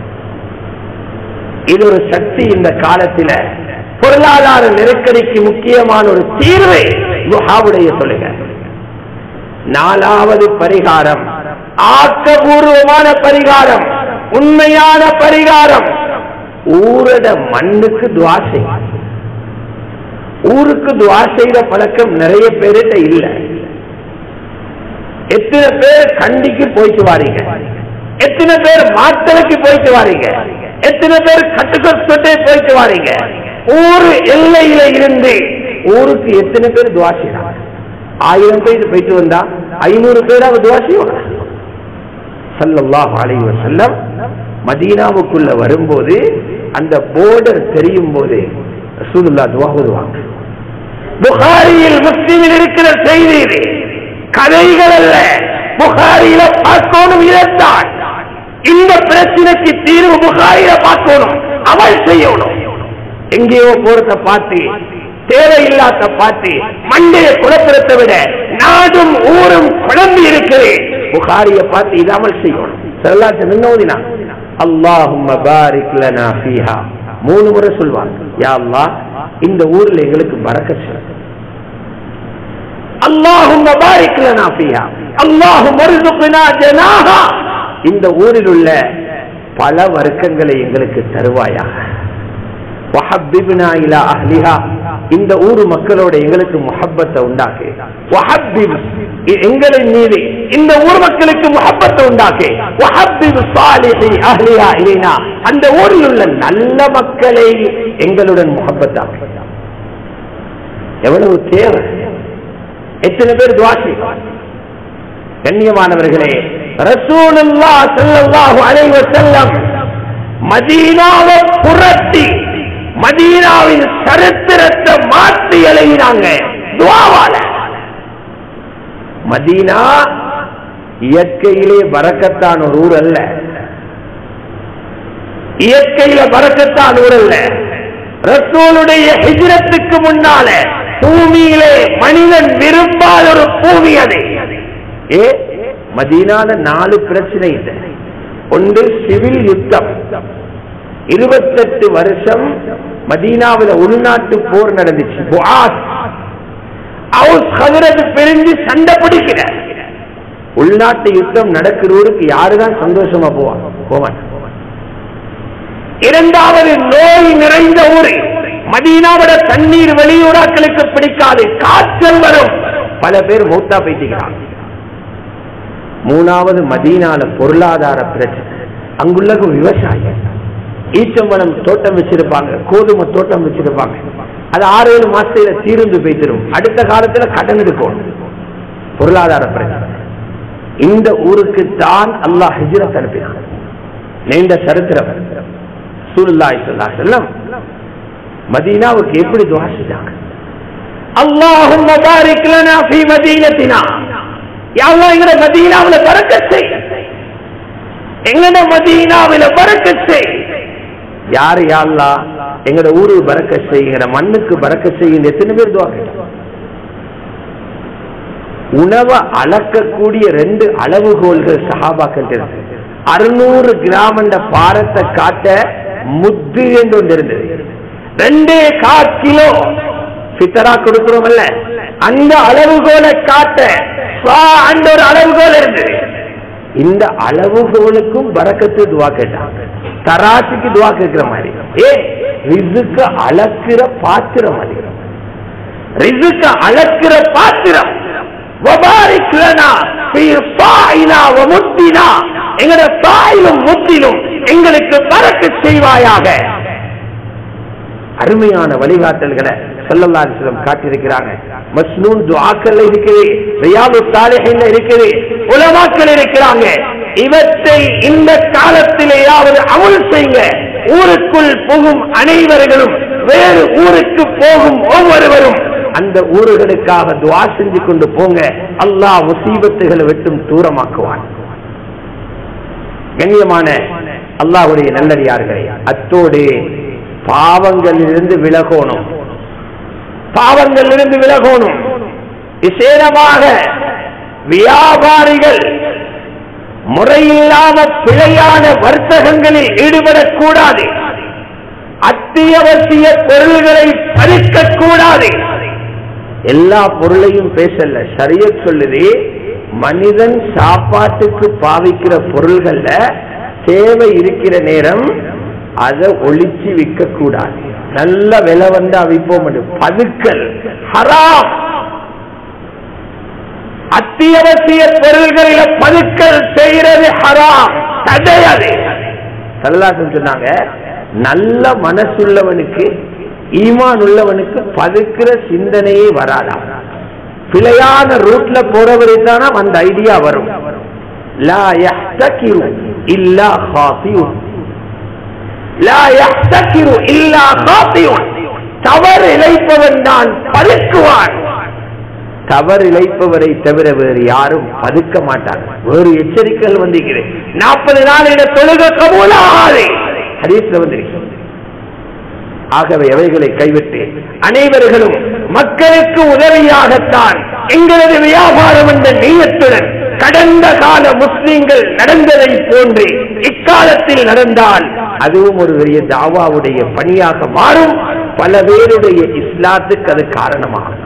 இது ஒரு சக்தி இந்த காலத்தில் பொருளாதார நெருக்கடிக்கு முக்கியமான ஒரு தீர்வை துஹாவுடைய தொழுகை நாலாவது பரிகாரம் ஆக்கபூர்வமான பரிகாரம் உண்மையான பரிகாரம் ஊரட மண்ணுக்கு துவாசை ஊருக்கு துவா செய்த பழக்கம் நிறைய பேர்கிட்ட இல்ல எத்தனை பேர் கண்டிக்கு போயிட்டு வாரீங்க எத்தனை பேர் மாத்தலைக்கு போயிட்டு வாரீங்க எத்தனை பேர் கட்டுக்கொட்டை போயிட்டு வாரீங்க ஊரு எல்லையில இருந்து ஊருக்கு எத்தனை பேர் துவா செய்யறாங்க ஆயிரம் பேர் போயிட்டு வந்தா ஐநூறு பேராவது துவா செய்வாங்க சல்லல்லாஹு அலைஹி வஸல்லம் மதீனாவுக்குள்ள வரும்போது அந்த போர்டர் தெரியும் போது ரசூலுல்லா துவா ஓதுவாங்க புகாரியில் முஸ்லிமில் இருக்கிற செய்தி இது கதைகள் அல்ல புகாரியில பார்க்கணும் இதைத்தான் இந்த பிரச்சனைக்கு தீர்வு புகாரியில பார்க்கணும் அமல் செய்யணும் எங்கேயோ போறத பார்த்து தேவையில்லாத பார்த்து மண்டைய குழப்பத்தை விட நாடும் ஊரும் குழம்பி இருக்குது புகாரிய பார்த்து இது அமல் செய்யணும் செல்லாத்த நின்னோதினா அல்லாஹும் பாரிக் லனா ஃபீஹா மூணு முறை சொல்வாங்க யா அல்லாஹ் இந்த ஊர்ல எங்களுக்கு பறக்க செய்யும் அல்லாஹும் பாரிக் லனா ஃபீஹா அல்லாஹும் வர்சுக்னா ஜனாஹா இந்த ஊரில் உள்ள பல வர்க்கங்களை எங்களுக்கு தருவாயாக வஹப்பிப்னா இலா அஹ்லிஹா இந்த ஊர் மக்களோட எங்களுக்கு முஹப்பத்தை உண்டாக்கு வஹப்பிப் இ- எங்களின் மீது இந்த ஊர் மக்களுக்கு முஹப்பத்தை உண்டாக்கு வஹப்பிப் சாலிஹி அஹ்லிஹா இலைனா அந்த ஊரில் உள்ள நல்ல மக்களை எங்களுடன் முஹப்பத்தாக்கு எவ்வளவு தேவை எத்தனை பேர் துவா செய்வாங்க கண்ணியமானவர்களே ரசூலுல்லாஹ் ஸல்லல்லாஹு அலைஹி வஸல்லம் மதீனாவை புரட்டி மதீனாவின் சரித்திரத்தை மாற்றி எழுதினாங்க துவாவால மதீனா இயற்கையிலே பறக்கத்தான் ஒரு ஊர் அல்ல இயற்கையில பறக்கத்தான் ஊர் அல்ல ரசூலுடைய ஹிஜ்ரத்துக்கு முன்னால பூமியிலே மனிதன் விரும்பாத ஒரு பூமி அது ஏ மதீனால நாலு பிரச்சனை இல்லை ஒன்று சிவில் யுத்தம் இருபத்தெட்டு வருஷம் மதீனாவில் உள்நாட்டு போர் நடந்துச்சு புஆஸ். அவுஸ் ஹதரத் பிரிஞ்சு சண்டை பிடிக்கிற உள்நாட்டு யுத்தம் நடக்கிறவருக்கு யாருதான் சந்தோஷமா போவான் போவான் இரண்டாவது நோய் நிறைந்த ஊர் மதீனாவோட தண்ணீர் வெளியூராக்களுக்கு பிடிக்காது காய்ச்சல் வரும் பல பேர் மூத்தா பேசிக்கிறாங்க மூணாவது மதீனால பொருளாதார பிரச்சனை அங்குள்ள விவசாயம் ஈச்சம்பழம் தோட்டம் வச்சிருப்பாங்க கோதுமை தோட்டம் வச்சிருப்பாங்க அது ஆறு ஏழு மாசத்துல தீர்ந்து போய்த்திரும் அடுத்த காலத்துல கடன் எடுக்கணும் பொருளாதார பிரச்சனை இந்த ஊருக்கு தான் அல்லாஹ் ஹிஜ்ரத் அனுப்பினான் நீண்ட சரித்திரம் சூழ்நாய் சொல்லா செல்லம் மதீனாவுக்கு எப்படி துவா செஞ்சாங்க அல்லாஹும் பாரிக் லனா ஃபீ மதீனத்தினா யா அல்லாஹ் எங்கட மதீனாவுல பரக்கத் செய் எங்கட மதீனாவுல பரக்கத் செய் யாரு யா அல்லாஹ் எங்கட ஊரு பரக்கத் செய் எங்கட மண்ணுக்கு பரக்கத் செய் என்று எத்தனை பேர் துவா கேட்டாங்க உணவை அளக்கக்கூடிய ரெண்டு அளவுகோல்கள் சஹாபாக்கள் இருக்கு அறுநூறு கிராம் என்ற பாரத்தை காட்ட முத்து என்று ஒன்று இருந்தது ரெண்டே கா கிலோ சித்தரா கொடுக்கிறோம்ல அந்த அளவுகோலை காட்ட சா அந்த ஒரு அளவுகோல் இருந்தது இந்த அளவுகோலுக்கும் பறக்கத்து துவா கேட்டாங்க தராசுக்கு துவா கேட்கிற மாதிரி ஏ ரிசுக்கு அளக்கிற பாத்திரம் அது ரிசுக்க அளக்கிற பாத்திரம் வபாரிக் லனா ஃபீ சாயினா வ முத்தினா எங்கட சாயிலும் முத்திலும் எங்களுக்கு பறக்கச் செய்வாயாக அருமையான வழிகாட்டல்களை ஸல்லல்லாஹு அலைஹி வஸல்லம் காட்டியிருக்கிறாங்க மஸ்னூன் துஆக்கள் இருக்குது ரியாது சாலிஹின் இருக்குது உலமாக்கள் இருக்கிறாங்க இவற்றை இந்த காலத்திலேயாவது அமல் செய்யுங்க ஊருக்குள் புகும் அனைவர்களும் வேறு ஊருக்கு போகும் ஒவ்வொருவரும் அந்த ஊர்களுக்காக துவா செஞ்சு கொண்டு போங்க அல்லாஹ் முசீபத்துகளை விட்டும் தூரமாக்குவான் கண்ணியமான அல்லாஹ்வுடைய நல்லடியார்களே அத்தோடு பாவங்களிலிருந்து விலகோணும் பாவங்களிலிருந்து விலகோணும் விசேடமாக வியாபாரிகள் முறையில்லாத பிழையான வர்த்தகங்களில் ஈடுபடக்கூடாது அத்தியாவசிய பொருள்களை பறிக்கக்கூடாது எல்லா பொருளையும் பேசல சரிய சொல்லுது மனிதன் சாப்பாட்டுக்கு பாவிக்கிற பொருள்கள்ல தேவை இருக்கிற நேரம் அதை ஒளிச்சு விற்க கூடாது நல்ல விலை வந்து அவிப்போம் பதுக்கல் ஹராம் அத்தியாவசிய பொருள்களில பதுக்கல் செய்யறது ஹராம் தடையது சல்லாசன் சொன்னாங்க நல்ல மனசுள்ளவனுக்கு ஈமான் உள்ளவனுக்கு பதுக்கிற சிந்தனையே வராதாம் பிழையான ரூட்ல போறவரை தானே அந்த ஐடியா வரும் லா யஹ்தகிரு இல்லா ஹாசியுன் லா யஹ்தகிரு இல்லா ஹாசியுன் தவறு இழைப்பவன் தான் பதுக்குவான் தவறு இழைப்பவரை தவிர வேறு யாரும் பதுக்க மாட்டாங்க வேறு எச்சரிக்கைகள் வந்திருக்கிறது நாற்பது நாள் தொழுக கபூலாகாது ஹதீஸ்ல வந்திருக்கு ஆகவே எவைகளை கைவிட்டு அனைவர்களும் மக்களுக்கு உதவியாகத்தான் எங்களது வியாபாரம் என்ற நீயத்துடன் கடந்த கால முஸ்லிம்கள் நடந்ததை போன்று இக்காலத்தில் நடந்தால் அதுவும் ஒரு பெரிய தாவாவுடைய பணியாக மாறும் பல பேருடைய இஸ்லாத்துக்கு அது காரணமாகும்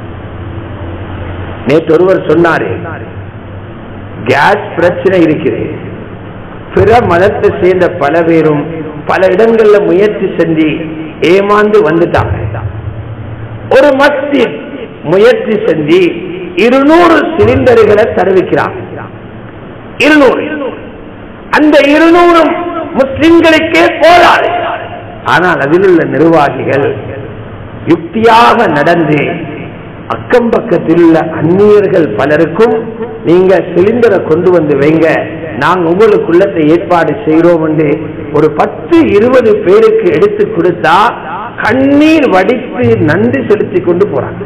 நேற்று ஒருவர் சொன்னாரு கேஸ் பிரச்சனை இருக்கிறது பிற மதத்தை சேர்ந்த பல பேரும் பல இடங்கள்ல முயற்சி செஞ்சு ஏமாந்து வந்துட்டாங்க ஒரு மஸ்ஜித் முயற்சி செஞ்சு இருநூறு சிலிண்டர்களை தருவிக்கிறாங்க இருநூறு அந்த இருநூறும் முஸ்லிம்களுக்கே போராடு ஆனால் அதில் உள்ள நிர்வாகிகள் யுக்தியாக நடந்து அக்கம் பக்கத்தில் உள்ள அந்நியர்கள் பலருக்கும் நீங்க சிலிண்டரை கொண்டு வந்து வைங்க நாங்க உங்களுக்குள்ளத்தை ஏற்பாடு செய்கிறோம் என்று ஒரு பத்து இருபது பேருக்கு எடுத்து கொடுத்தா கண்ணீர் வடித்து நன்றி செலுத்தி கொண்டு போறாங்க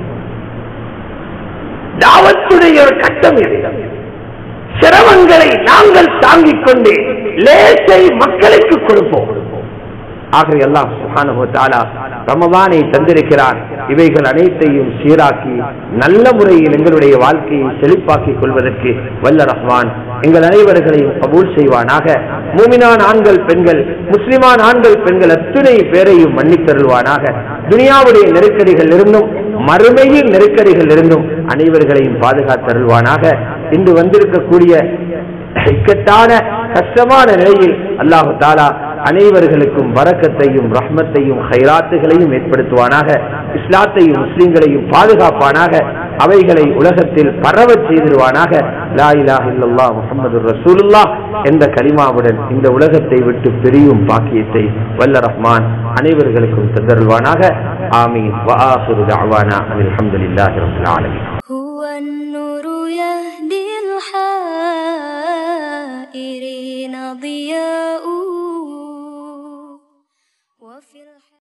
தாவத்துடைய ஒரு கட்டம் இது சிரமங்களை நாங்கள் தாங்கிக் கொண்டு லேசை மக்களுக்கு கொடுப்போம் ஆகவே எல்லாம் சுகானுபவ தாலா ரமதானை தந்திருக்கிறார் இவைகள் அனைத்தையும் சீராக்கி நல்ல முறையில் எங்களுடைய வாழ்க்கையை செழிப்பாக்கிக் கொள்வதற்கு வல்ல ரஹ்மான் எங்கள் அனைவர்களையும் கபூல் செய்வானாக மூமினான் ஆண்கள் பெண்கள் முஸ்லிமான் ஆண்கள் பெண்கள் அத்துணை பேரையும் மன்னித்தருள்வானாக துனியாவுடைய நெருக்கடிகள் இருந்தும் மறுமையில் நெருக்கடிகள் இருந்தும் அனைவர்களையும் பாதுகாத்தருள்வானாக இன்று வந்திருக்கக்கூடிய இக்கட்டான கஷ்டமான நிலையில் அல்லாஹு தாலா அனைவர்களுக்கும் வரக்கத்தையும் ரஹ்மத்தையும் ஹைராத்துகளையும் ஏற்படுத்துவானாக இஸ்லாத்தையும் முஸ்லிம்களையும் பாதுகாப்பானாக அவைகளை உலகத்தில் பரவச் செய்திருவானாக லா இலாஹ இல்லல்லாஹ் முஹம்மது ரசூலுல்லாஹ் என்ற கலிமாவுடன் இந்த உலகத்தை விட்டு பிரியும் பாக்கியத்தை வல்ல ரஹ்மான் அனைவர்களுக்கும் தந்தருள்வானாக ஆமீன் வஆஹிரு தஅவானா அல்ஹம்துலில்லாஹி ரப்பில் ஆலமீன் هو النور يهدي الحائرين ضياء وفي الح...